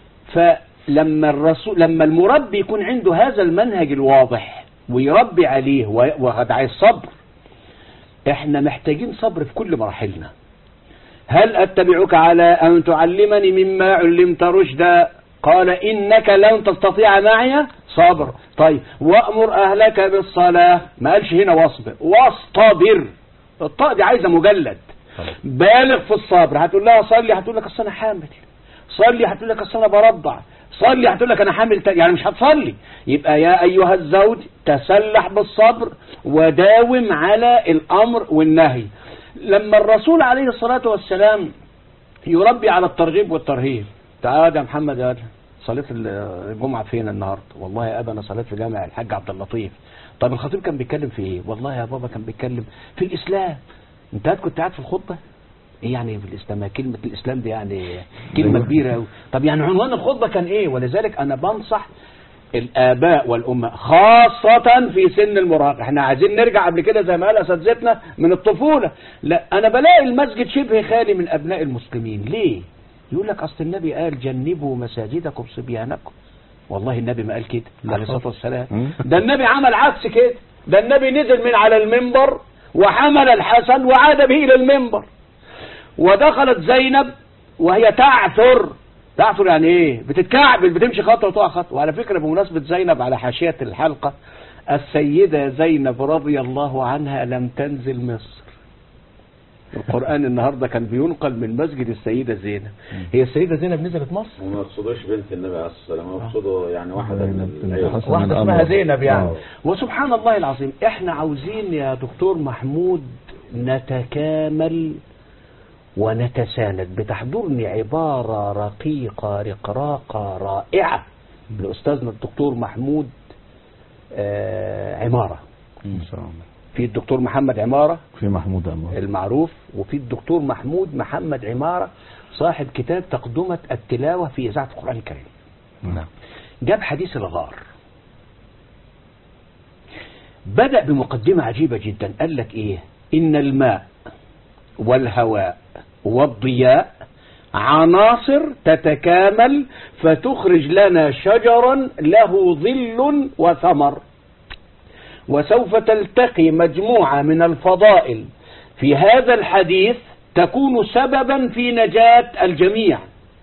فلما الرسول لما المربي يكون عنده هذا المنهج الواضح ويربي عليه وقد عايز صبر احنا محتاجين صبر في كل مراحلنا هل أتبعك على أن تعلمني مما علمت رشدا قال إنك لن تستطيع معي صبر طيب وأمر أهلك بالصلاة ما قالش هنا واصبر واصطبر الطاء دي عايزة مجلد بالغ في الصبر هتقول لها صلي هتقول لك أصل أنا حامل صلي هتقول لك أصل أنا برضع صلي هتقول لك أنا حامل تا- يعني مش هتصلي يبقى يا أيها الزوج تسلح بالصبر وداوم على الأمر والنهي لما الرسول عليه الصلاة والسلام يربي على الترغيب والترهيب تعال يا محمد يا صليت الجمعة فين النهاردة والله يا أبا أنا صليت في جامع الحاج عبد اللطيف طب الخطيب كان بيتكلم في إيه والله يا بابا كان بيتكلم في الإسلام أنت كنت قاعد في الخطبة ايه يعني في الاسلام كلمة الاسلام دي يعني كلمة كبيرة أوي طب يعني عنوان الخطبة كان ايه ولذلك انا بنصح الاباء والامهات خاصة في سن المراهقة احنا عايزين نرجع قبل كده زي ما قال اساتذتنا من الطفولة لا انا بلاقي المسجد شبه خالي من ابناء المسلمين ليه يقول لك اصل النبي قال جنبوا مساجدكم صبيانكم والله النبي ما قال كده عليه الصلاة والسلام ده النبي عمل عكس كده ده النبي نزل من على المنبر وحمل الحسن وعاد به الى المنبر ودخلت زينب وهي تعثر تعثر يعني ايه بتتكعبل بتمشي خطوه وتقع خطوه وعلى فكره بمناسبه زينب على حاشيه الحلقه السيده زينب رضي الله عنها لم تنزل مصر القران النهارده كان بينقل من مسجد السيده زينب هي السيده زينب نزلت مصر وما يقصدوش بنت النبي عليه الصلاة والسلام يقصدوا يعني واحدة من بنت العيلة. حسن واحدة الأمر. اسمها زينب يعني آه. وسبحان الله العظيم احنا عاوزين يا دكتور محمود نتكامل ونتساند بتحضرني عبارة رقيقة رقراقة رائعة لأستاذنا الدكتور محمود آه، عمارة إن شاء الله في الدكتور محمد عمارة في محمود أمر المعروف وفي الدكتور محمود محمد عمارة صاحب كتاب تقدمة التلاوة في إذاعة القرآن الكريم نعم جاب حديث الغار بدأ بمقدمة عجيبة جدا قال لك إيه إن الماء والهواء والضياء عناصر تتكامل فتخرج لنا شجرا له ظل وثمر وسوف تلتقي مجموعة من الفضائل في هذا الحديث تكون سببا في نجاة الجميع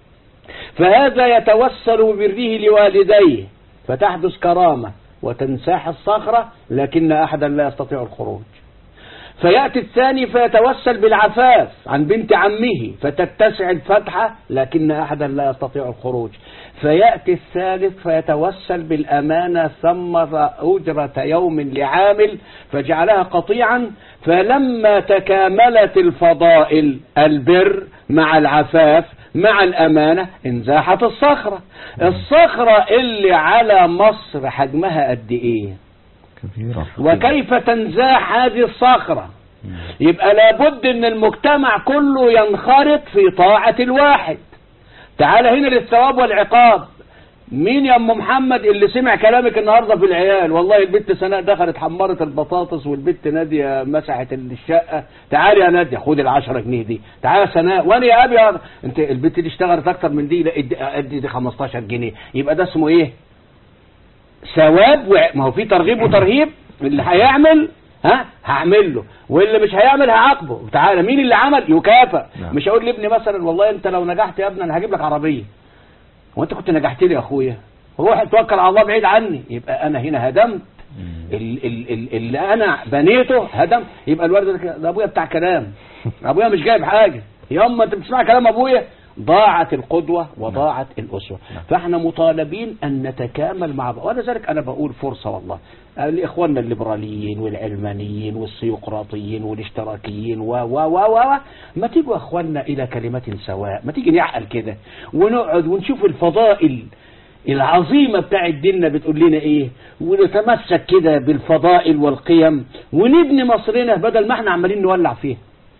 فهذا يتوسل ببره لوالديه فتحدث كرامة وتنساح الصخرة لكن أحدا لا يستطيع الخروج فيأتي الثاني فيتوسل بالعفاف عن بنت عمه فتتسع الفتحة لكن أحدا لا يستطيع الخروج فيأتي الثالث فيتوسل بالأمانة ثمر أجرة يوم لعامل فجعلها قطيعا فلما تكاملت الفضائل البر مع العفاف مع الأمانة انزاحت الصخرة الصخرة اللي على مصر حجمها قد إيه كبيرة وكيف تنزاح هذه الصخرة يبقى لابد ان المجتمع كله ينخرط في طاعة الواحد تعال هنا للثواب والعقاب مين يا ام محمد اللي سمع كلامك النهارده في العيال والله البت سناء دخلت حمرت البطاطس والبت ناديه مسحت الشقه تعالي يا ناديه خد ال 10 جنيه دي تعالى يا سناء وانا يا ابي يا- انت البت دي اشتغلت اكتر من دي لا ادي ادي دي 15 جنيه يبقى ده اسمه ايه ثواب وع- ما هو في ترغيب وترهيب اللي هيعمل ها هعمل له واللي مش هيعمل هعاقبه تعالى مين اللي عمل يكافئ نعم. مش هقول لابني مثلا والله انت لو نجحت يا ابني انا هجيب لك عربيه هو انت كنت نجحت لي يا اخويا روح توكل على الله بعيد عني يبقى انا هنا هدمت ال- ال- ال- اللي انا بنيته هدم يبقى الولد ده كده- ده ابويا بتاع كلام ابويا مش جايب حاجه يا اما انت بتسمع كلام ابويا ضاعت القدوة وضاعت الأسوة فاحنا مطالبين أن نتكامل مع بعض ولذلك أنا بقول فرصة والله لإخواننا الليبراليين والعلمانيين والسيقراطيين والاشتراكيين و و و و و ما تيجوا إخواننا إلى كلمة سواء ما تيجي نعقل كده ونقعد ونشوف الفضائل العظيمة بتاع ديننا بتقول لنا ايه ونتمسك كده بالفضائل والقيم ونبني مصرنا بدل ما احنا عمالين نولع فيه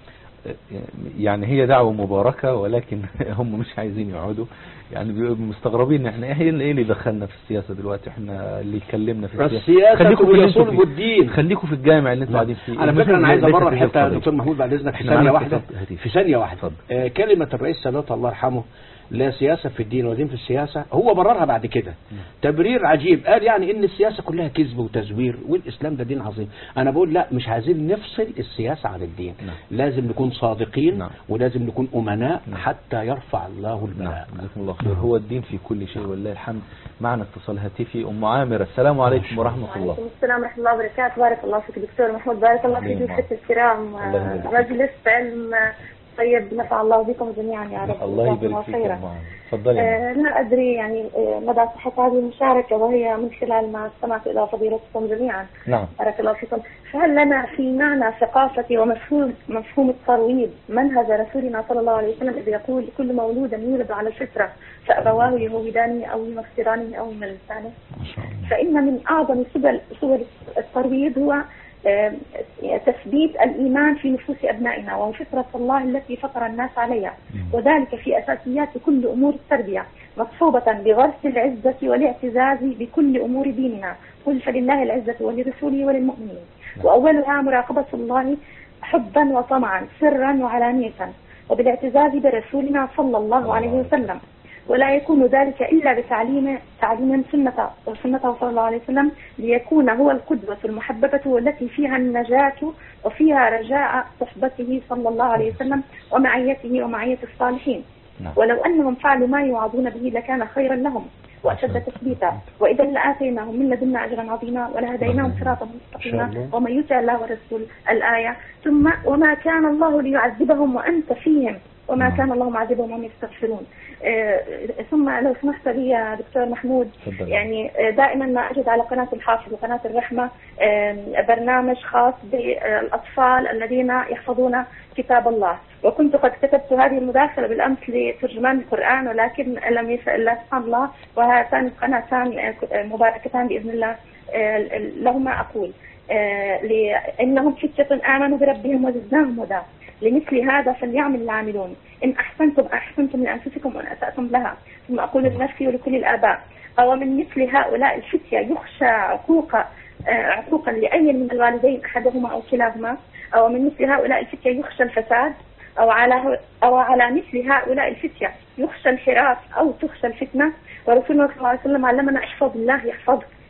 يعني هي دعوة مباركة ولكن هم مش عايزين يقعدوا يعني بيبقوا مستغربين احنا ايه اللي ايه اللي دخلنا في السياسة دلوقتي احنا اللي اتكلمنا في السياسة السياسة خليكم في اللي انتوا يصلب فيه. الدين. خليكم في الجامع اللي انتوا قاعدين فيه على فكرة أنا عايز ليس أبرر هذه حتة يا القضية. دكتور محمود بعد إذنك في احنا ثانية معانا واحدة اتصال هاتف. في ثانية واحدة اتفضل. آه، كلمة الرئيس سادات الله يرحمه لا سياسة في الدين ودين في السياسة هو بررها بعد كده تبرير عجيب قال يعني ان السياسة كلها كذب وتزوير والاسلام ده دين عظيم انا بقول لا مش عايزين نفصل السياسة عن الدين نعم. لازم نكون صادقين نعم. ولازم نكون امناء نعم. حتى يرفع الله نعم البلاء جزاكم الله خير هو الدين في كل شيء ولله الحمد معنا اتصال هاتفي ام عامر السلام عليكم ورحمة الله وعليكم السلام ورحمة الله وبركاته بارك الله فيك دكتور محمود بارك الله فيك أهلاً ضيوفك الكرام الله يبارك فيك. مجلس علم طيب نفع الله بكم جميعا يا رب الله جزاكم يبارك فيك يا خيراً. ام عامر اتفضلي يا آه، لا أدري يعني آه، مدى صحة هذه المشاركة وهي من خلال ما استمعت إلى فضيلتكم جميعا نعم بارك الله فيكم فهل لنا في معنى ثقافة ومفهوم مفهوم الترويض منهج رسولنا صلى الله عليه وسلم إذ يقول كل مولود يولد على الفطرة فأبواه يهودانه أو ينصرانه أو يملكانه ما شاء الله فإن من أعظم سبل سبل الترويض هو آه، تثبيت الإيمان في نفوس أبنائنا وهو فطرة الله التي فطر الناس عليها وذلك في أساسيات كل أمور التربية مصحوبة بغرس العزة والاعتزاز بكل أمور ديننا قل فلله العزة ولرسوله وللمؤمنين وأولها مراقبة الله حبا وطمعا سرا وعلانية وبالاعتزاز برسولنا صلى الله عليه وسلم ولا يكون ذلك إلا بتعليم تعليم سنة سنته صلى الله عليه وسلم ليكون هو القدوة المحببة والتي فيها النجاة وفيها رجاء صحبته صلى الله عليه وسلم ومعيته ومعية الصالحين نعم. ولو أنهم فعلوا ما يوعظون به لكان خيرا لهم وأشد تثبيتا وإذا لآتيناهم من لدنا أجرا عظيما ولهديناهم صراطا مستقيما ومن يطع الله ورسول الآية ثم وما كان الله ليعذبهم وأنت فيهم وما كان الله معذبهم وهم يستغفرون آه، ثم لو سمحت لي يا دكتور محمود تفضل. يعني آه، دائما ما أجد على قناة الحافظ وقناة الرحمة آه، برنامج خاص بالأطفال الذين يحفظون كتاب الله وكنت قد كتبت هذه المداخلة بالأمس لترجمان القرآن ولكن لم يفعل الله سبحان الله وهاتان القناتان آه، مباركتان بإذن الله آه، لهما أقول آه، لأنهم فتية آمنوا بربهم وزدناهم هدى لمثل هذا فليعمل العاملون إن أحسنتم أحسنتم لأنفسكم وإن أسأتم لها ثم أقول لنفسي ولكل الآباء أو من مثل هؤلاء الفتية يخشى عقوق آه، عقوقا لأي من الوالدين أحدهما أو كلاهما أو من مثل هؤلاء الفتية يخشى الفساد أو على أو على مثل هؤلاء الفتية يخشى الحراس أو تخشى الفتنة ورسولنا صلى الله عليه وسلم علمنا احفظ الله يحفظك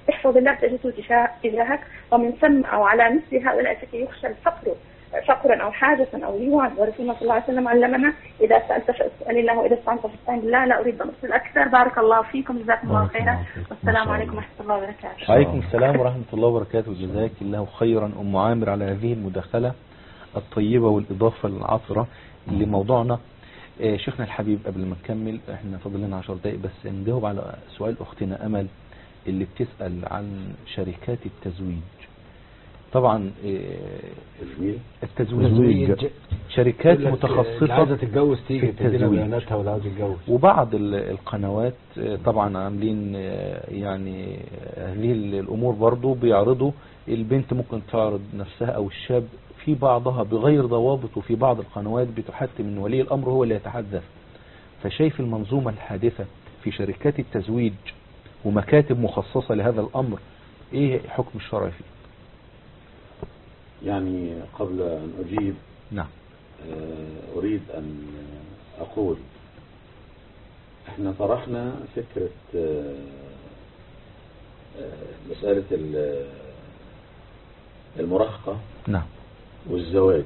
احفظ الله تجده تجاه- تجاهك ومن ثم أو على مثل هؤلاء يخشى الفقر فقرا أو حاجة أو ليوان ورسولنا صلى الله عليه وسلم علمنا إذا سألت فاسأل الله وإذا استعنت فاستعن بالله لا أريد أن أصل أكثر بارك الله فيكم جزاكم الله بارك خيرا الله فيك. ما والسلام شاء عليكم الله. ورحمة الله وبركاته وعليكم السلام ورحمة الله وبركاته جزاك الله خيرا أم عامر على هذه المداخلة الطيبة والإضافة العطرة لموضوعنا آه، شيخنا الحبيب قبل ما نكمل احنا فاضل لنا 10 دقايق بس نجاوب على سؤال أختنا أمل اللي بتسأل عن شركات التزويج طبعا آه، تجميل التزويج شركات اللي متخصصة عايزة تتجوز تيجي في تدينا التزويج. بياناتها واللي عاوز يتجوز وبعض ال- القنوات آه، طبعا عاملين آه، يعني آه، هذه ال- الامور برضو بيعرضوا البنت ممكن تعرض نفسها او الشاب في بعضها بغير ضوابط وفي بعض القنوات بتحتم ان ولي الامر هو اللي يتحدث فشايف المنظومة الحادثة في شركات التزويج ومكاتب مخصصة لهذا الامر ايه حكم الشرع فيه يعني قبل أن أجيب نعم آه، أريد أن أقول احنا طرحنا فكرة آه، آه، مسألة ال- المراهقة نعم والزواج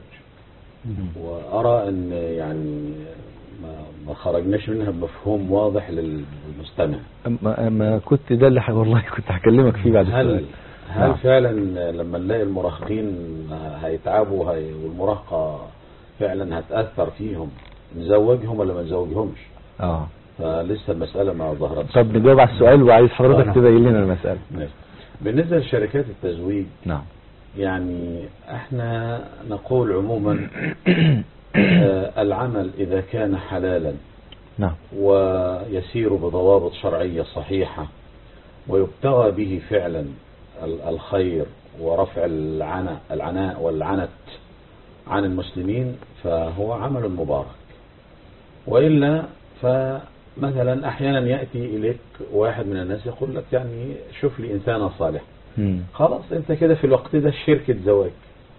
وأرى أن يعني ما, ما خرجناش منها بمفهوم واضح للمستمع ما, ما كنت ده اللي ح- والله كنت هكلمك فيه بعد هل السؤال هل نعم. فعلا لما نلاقي المراهقين هيتعبوا هي والمراهقة فعلا هتأثر فيهم نزوجهم ولا ما نزوجهمش اه فلسه المسألة ما ظهرتش طب نجاوب على السؤال وعايز آه، حضرتك نعم. تبين لنا المسألة ماشي. بالنسبة لشركات التزويج نعم يعني احنا نقول عموما آه، العمل إذا كان حلالا نعم ويسير بضوابط شرعية صحيحة ويبتغى به فعلا ال- الخير ورفع العناء العناء والعنت عن المسلمين فهو عمل مبارك وإلا فمثلا أحيانا يأتي إليك واحد من الناس يقول لك يعني شوف لي إنسانا صالح مم. خلاص انت كده في الوقت ده شركة زواج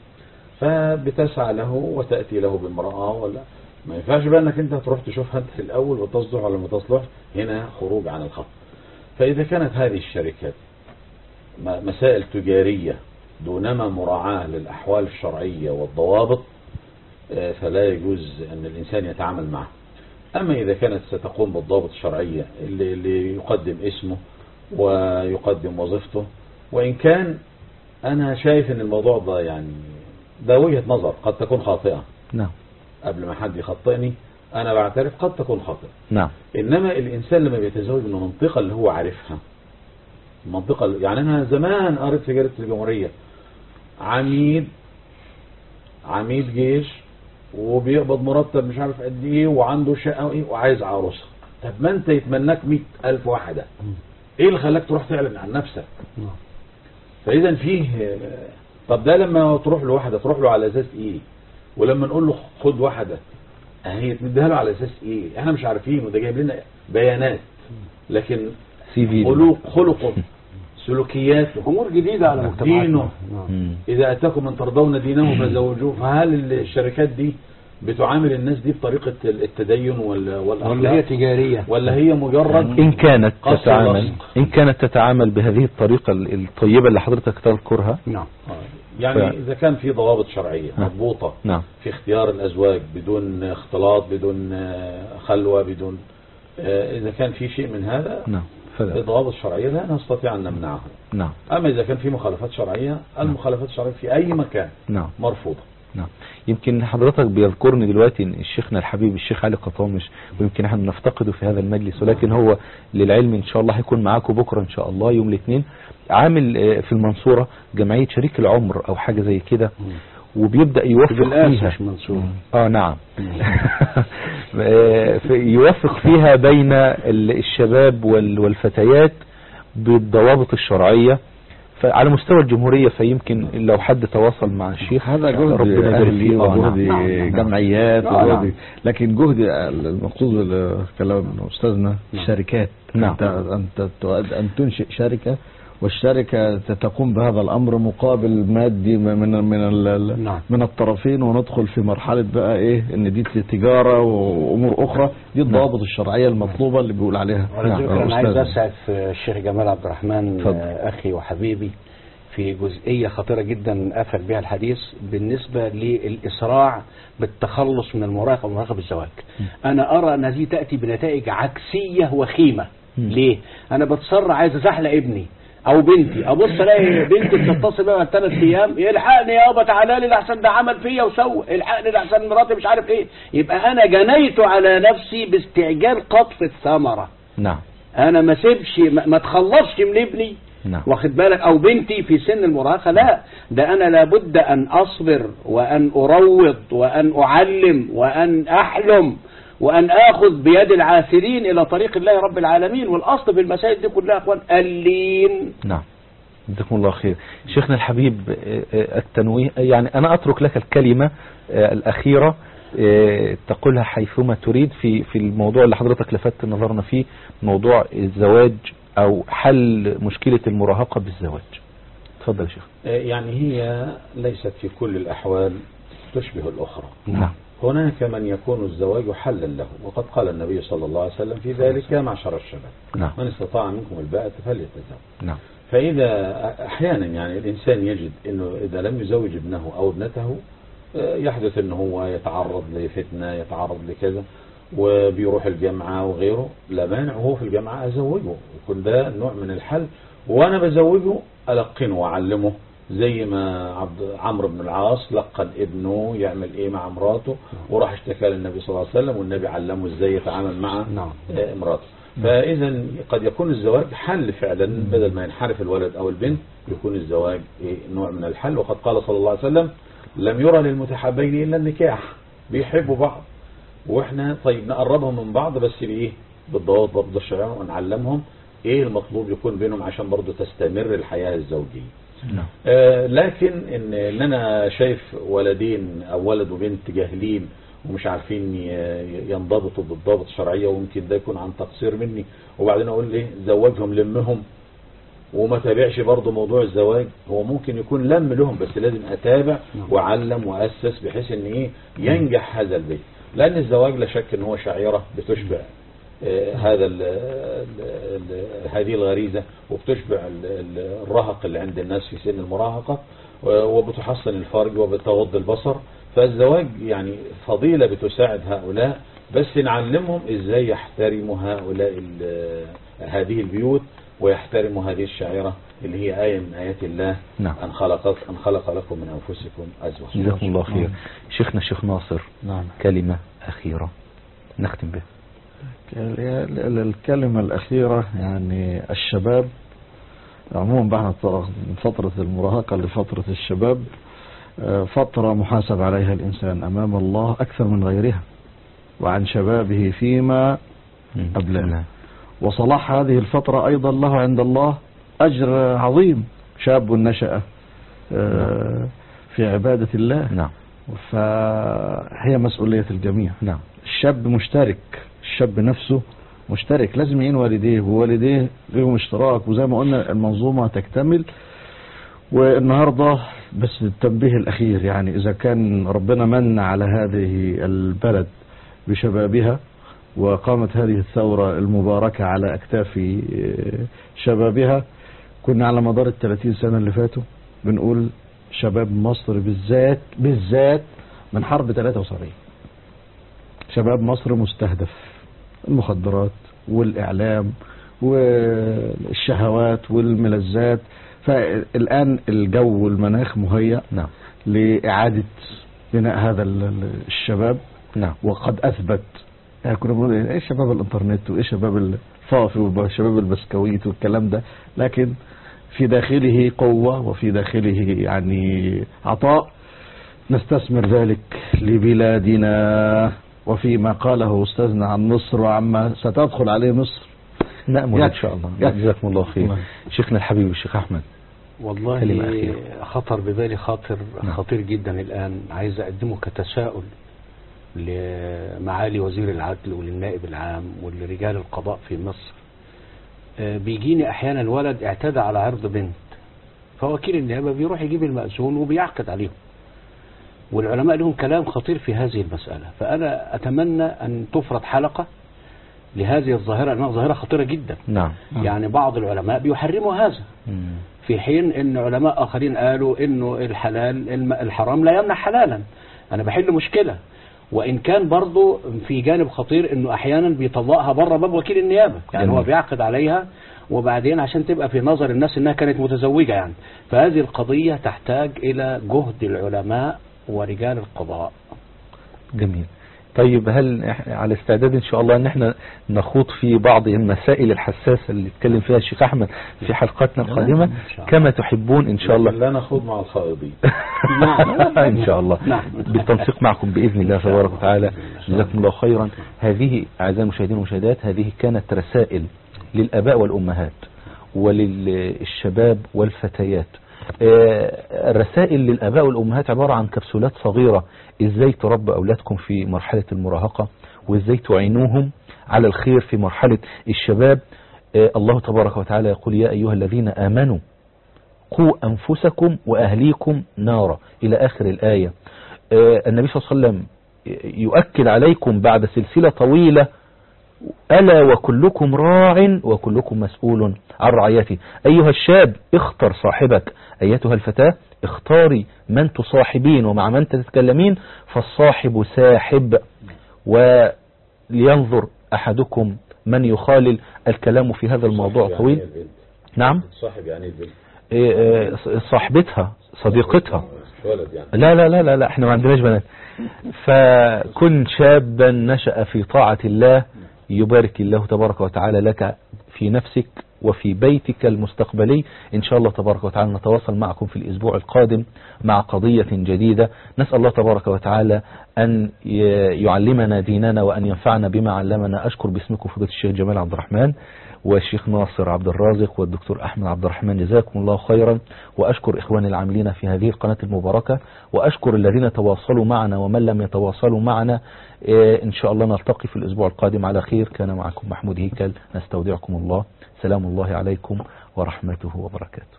فبتسعى له وتأتي له بامرأة ولا ما ينفعش بقى انك انت تروح تشوفها انت في الاول وتصلح ولا ما تصلح هنا خروج عن الخط فاذا كانت هذه الشركات م- مسائل تجارية دونما مراعاة للأحوال الشرعية والضوابط آه، فلا يجوز أن الإنسان يتعامل معها أما إذا كانت ستقوم بالضابط الشرعية اللي, اللي يقدم اسمه ويقدم وظيفته وإن كان أنا شايف أن الموضوع ده يعني ده وجهة نظر قد تكون خاطئة نعم قبل ما حد يخطئني أنا بعترف قد تكون خاطئة نعم إنما الإنسان لما بيتزوج من المنطقة اللي هو عارفها المنطقة اللي- يعني أنا زمان قريت في جريدة الجمهورية عميد عميد جيش وبيقبض مرتب مش عارف قد ايه وعنده شقة وايه وعايز عروسة طب ما انت يتمناك مئة ألف واحدة ايه اللي خلاك تروح تعلن عن نفسك فإذا فيه طب ده لما تروح له واحدة تروح له على أساس ايه ولما نقول له خد واحدة هي تمدها له على أساس ايه احنا مش عارفين وده جايب لنا بيانات لكن سي في خلق خلقه سلوكياته امور جديده على مجتمعاتنا دينه نعم. مم. إذا أتاكم من ترضون دينه فزوجوه فهل الشركات دي بتعامل الناس دي بطريقة التدين ولا والأخلاق ولا هي تجاريه ولا هي مجرد إن كانت قص تتعامل لصق. إن كانت تتعامل بهذه الطريقة ال- الطيبة اللي حضرتك تذكرها نعم يعني ف- إذا كان في ضوابط شرعية نعم. مضبوطة نعم في اختيار الأزواج بدون اختلاط بدون آه، خلوة بدون آه، إذا كان في شيء من هذا نعم فلا الضوابط الشرعية لا نستطيع أن نمنعه نعم أما إذا كان في مخالفات شرعية المخالفات الشرعية في أي مكان نعم مرفوضة نعم يمكن حضرتك بيذكرني دلوقتي ان شيخنا الحبيب الشيخ علي قطامش ويمكن احنا نفتقده في هذا المجلس ولكن هو للعلم ان شاء الله هيكون معاكم بكره ان شاء الله يوم الاثنين عامل آه، في المنصورة جمعية شريك العمر او حاجة زي كده وبيبدأ يوفق بالآس فيها مش منصور اه نعم آه، في- يوفق فيها بين ال- الشباب وال- والفتيات بالضوابط الشرعية فعلى مستوى الجمهورية فيمكن لو حد تواصل مع الشيخ هذا جهد ربنا يبارك أهلي فيه. آه، وجهد نعم. نعم. جمعيات نعم. وجهد لكن جهد المقصود كلام أستاذنا الشركات نعم. أنت أنت تؤد- أن تنشئ شركة والشركة تقوم بهذا الأمر مقابل مادي من من ال- نعم. من الطرفين وندخل في مرحلة بقى إيه إن دي تجارة وأمور أخرى دي الضوابط الشرعية المطلوبة اللي بيقول عليها على ذكر انا عايز أستاذ. اسعد في الشيخ جمال عبد الرحمن اتفضل. آه، اخي وحبيبي في جزئيه خطيره جدا قفل بها الحديث بالنسبه للاسراع بالتخلص من المراهقه ومراهقه بالزواج. انا ارى ان هذه تاتي بنتائج عكسيه وخيمه. ليه؟ انا بتسرع عايز ازحلق ابني او بنتي ابص الاقي بنتي بتتصل بيا بعد ثلاث ايام الحقني يابا تعالى لي لحسن ده عمل فيا وسوى الحقني لحسن مراتي مش عارف ايه يبقى انا جنيت على نفسي باستعجال قطف الثمره نعم انا ما سيبش ما ما اتخلصش من ابني نعم واخد بالك او بنتي في سن المراهقه لا ده انا لابد ان اصبر وان اروض وان اعلم وان احلم وان اخذ بيد العاثرين الى طريق الله رب العالمين والاصل في المسائل دي كلها يا اخوان اللين نعم جزاكم الله خير شيخنا الحبيب آه، آه، التنويه يعني أنا أترك لك الكلمة آه، الأخيرة آه، تقولها حيثما تريد في في الموضوع اللي حضرتك لفتت نظرنا فيه موضوع الزواج أو حل مشكلة المراهقة بالزواج تفضل يا شيخ يعني هي ليست في كل الأحوال تشبه الأخرى نعم هناك من يكون الزواج حلا له وقد قال النبي صلى الله عليه وسلم في ذلك يا معشر الشباب نعم من استطاع منكم الباءة فليتزوج نعم فإذا أحيانا يعني الإنسان يجد أنه إذا لم يزوج ابنه أو ابنته آه، يحدث أنه هو يتعرض لفتنة يتعرض لكذا وبيروح الجامعة وغيره لا مانع وهو في الجامعة أزوجه يكون ده نوع من الحل وأنا بزوجه ألقنه وأعلمه زي ما عبد عمرو بن العاص لقن ابنه يعمل ايه مع مراته وراح اشتكى للنبي صلى الله عليه وسلم والنبي علمه ازاي يتعامل مع نعم. آه، امراته فاذا قد يكون الزواج حل فعلا بدل ما ينحرف الولد او البنت يكون الزواج إيه نوع من الحل وقد قال صلى الله عليه وسلم لم يرى للمتحابين الا النكاح بيحبوا بعض واحنا طيب نقربهم من بعض بس بايه بالضوابط برضه الشرعيه ونعلمهم ايه المطلوب يكون بينهم عشان برضه تستمر الحياه الزوجيه نعم آه، لكن ان ان انا شايف ولدين او ولد وبنت جاهلين ومش عارفين ي- ينضبطوا بالضبط الشرعيه ويمكن ده يكون عن تقصير مني وبعدين اقول ليه زوجهم لمهم وما تابعش برضه موضوع الزواج هو ممكن يكون لم لهم بس لازم اتابع واعلم واسس بحيث ان ايه ينجح هذا البيت لان الزواج لا شك ان هو شعيره بتشبع آه، هذا ال ال ال هذه الغريزة وبتشبع ال- ال- الرهق اللي عند الناس في سن المراهقة و- وبتحسن الفرج وبتغض البصر فالزواج يعني فضيلة بتساعد هؤلاء بس نعلمهم ازاي يحترموا هؤلاء ال- هذه البيوت ويحترموا هذه الشعيرة اللي هي آية من آيات الله نعم. أن خلق أن خلق لكم من أنفسكم أزواجا جزاكم الله خير شيخنا الشيخ ناصر نعم كلمة أخيرة نختم بها ال- ال- الكلمة الأخيرة يعني الشباب عموما بعد من فترة المراهقة لفترة الشباب آه، فترة محاسب عليها الإنسان أمام الله أكثر من غيرها وعن شبابه فيما أبلاه نعم. وصلاح هذه الفترة أيضا له عند الله أجر عظيم شاب نشأ آه، في عبادة الله نعم فهي مسؤولية الجميع نعم الشاب مشترك الشاب نفسه مشترك لازم يعين والديه ووالديه لهم اشتراك وزي ما قلنا المنظومة تكتمل والنهاردة بس التنبيه الأخير يعني إذا كان ربنا من على هذه البلد بشبابها وقامت هذه الثورة المباركة على أكتاف آه، شبابها كنا على مدار الثلاثين سنة اللي فاتوا بنقول شباب مصر بالذات بالذات من حرب 73 شباب مصر مستهدف المخدرات والإعلام والشهوات والملذات فالآن الجو والمناخ مهيأ نعم لإعادة بناء هذا ال- ال- الشباب نعم وقد أثبت يعني كنا بنقول إيه شباب الإنترنت وإيه شباب الفافي وشباب البسكويت والكلام ده لكن في داخله قوة وفي داخله يعني عطاء نستثمر ذلك لبلادنا وفيما قاله أستاذنا عن مصر وعما ستدخل عليه مصر نأمل إن يكفي. شاء الله يكفي. جزاكم الله خير الله. شيخنا الحبيب الشيخ أحمد والله كلمة أخيرة. خطر ببالي خاطر نعم. خطير جدا الآن عايز أقدمه كتساؤل لمعالي وزير العدل وللنائب العام ولرجال القضاء في مصر آه، بيجيني احيانا ولد اعتدى على عرض بنت فوكيل النيابه بيروح يجيب المأذون وبيعقد عليهم والعلماء لهم كلام خطير في هذه المسألة فأنا أتمنى أن تفرض حلقة لهذه الظاهرة لأنها ظاهرة خطيرة جدا نعم يعني بعض العلماء بيحرموا هذا مم. في حين ان علماء اخرين قالوا انه الحلال الم- الحرام لا يمنع حلالا انا بحل مشكلة وان كان برضو في جانب خطير انه احيانا بيطلقها بره باب وكيل النيابة يعني جميل. هو بيعقد عليها وبعدين عشان تبقى في نظر الناس انها كانت متزوجة يعني فهذه القضية تحتاج الى جهد العلماء ورجال القضاء جميل طيب هل إح- على استعداد ان شاء الله ان احنا نخوض في بعض المسائل الحساسة اللي اتكلم فيها الشيخ احمد في حلقاتنا القادمة إن شاء الله. كما تحبون ان شاء الله لا نخوض مع الخائضين ان شاء الله نعم. بالتنسيق معكم باذن الله تبارك وتعالى جزاكم الله خيرا هذه اعزائي المشاهدين والمشاهدات هذه كانت رسائل للاباء والامهات وللشباب والفتيات آه، الرسائل للاباء والامهات عباره عن كبسولات صغيره ازاي تربى اولادكم في مرحله المراهقه وازاي تعينوهم على الخير في مرحله الشباب آه، الله تبارك وتعالى يقول يا ايها الذين امنوا قوا أنفسكم وأهليكم نارا إلى آخر الآية آه، النبي صلى الله عليه وسلم يؤكد عليكم بعد سلسلة طويلة ألا وكلكم راع وكلكم مسؤول عن رعيته أيها الشاب اختر صاحبك أيتها الفتاة اختاري من تصاحبين ومع من تتكلمين فالصاحب ساحب ولينظر أحدكم من يخالل الكلام في هذا الموضوع يعني طويل إيه البنت؟ نعم صاحب يعني إيه البنت إيه، إيه، صاحبتها صديقتها مش ولد يعني لا لا لا لا, لا احنا ما عندناش بنات فكن شابا نشأ في طاعة الله يبارك الله تبارك وتعالى لك في نفسك وفي بيتك المستقبلي إن شاء الله تبارك وتعالى نتواصل معكم في الأسبوع القادم مع قضية جديدة نسأل الله تبارك وتعالى أن ي- يعلمنا ديننا وأن ينفعنا بما علمنا أشكر باسمكم فضيلة الشيخ جمال عبد الرحمن والشيخ ناصر عبد الرازق والدكتور أحمد عبد الرحمن جزاكم الله خيرا وأشكر إخواني العاملين في هذه القناة المباركة وأشكر الذين تواصلوا معنا ومن لم يتواصلوا معنا إيه، إن شاء الله نلتقي في الأسبوع القادم على خير كان معكم محمود هيكل نستودعكم الله سلام الله عليكم ورحمته وبركاته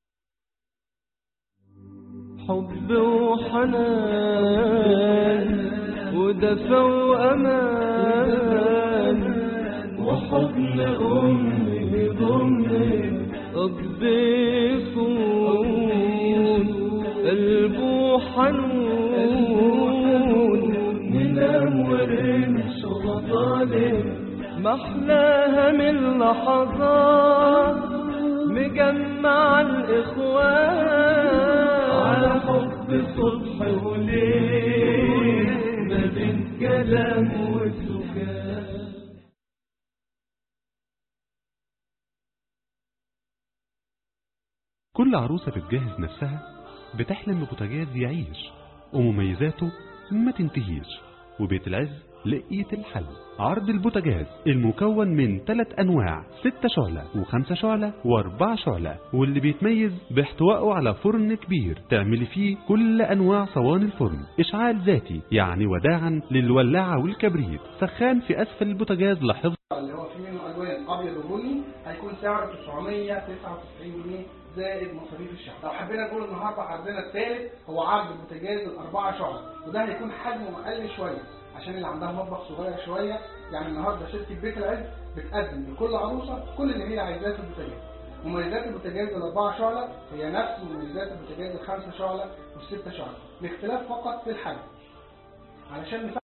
حب وحنان ودفى وأمان وحضن أمي ضمي قلبي صون قلبه حنون ننام ونمشي وظالم محلاها من لحظات مجمع الإخوان على حب صبح وليل ما بين كلام وسكات كل عروسة بتجهز نفسها بتحلم ببوتاجاز يعيش ومميزاته ما تنتهيش وبيت العز لقية الحل عرض البوتاجاز المكون من ثلاث أنواع ستة شعلة وخمسة شعلة وأربعة شعلة واللي بيتميز باحتوائه على فرن كبير تعملي فيه كل أنواع صواني الفرن إشعال ذاتي يعني وداعا للولاعة والكبريت سخان في أسفل البوتاجاز لحفظ اللي هو فيه منه الوان ابيض وبني هيكون سعره 999 جنيه زائد مصاريف الشحن لو حبينا نقول النهارده عرضنا الثالث هو عرض البوتاجاز الاربعه شعله وده هيكون حجمه اقل شويه عشان اللي عندها مطبخ صغير شويه يعني النهارده شركه بيت العز بتقدم لكل عروسه كل اللي هي عايزاه في البوتاجاز مميزات البوتاجاز الاربعه شعله هي نفس مميزات البوتاجاز الخمسه شعله والسته شعله الاختلاف فقط في الحجم علشان نفهم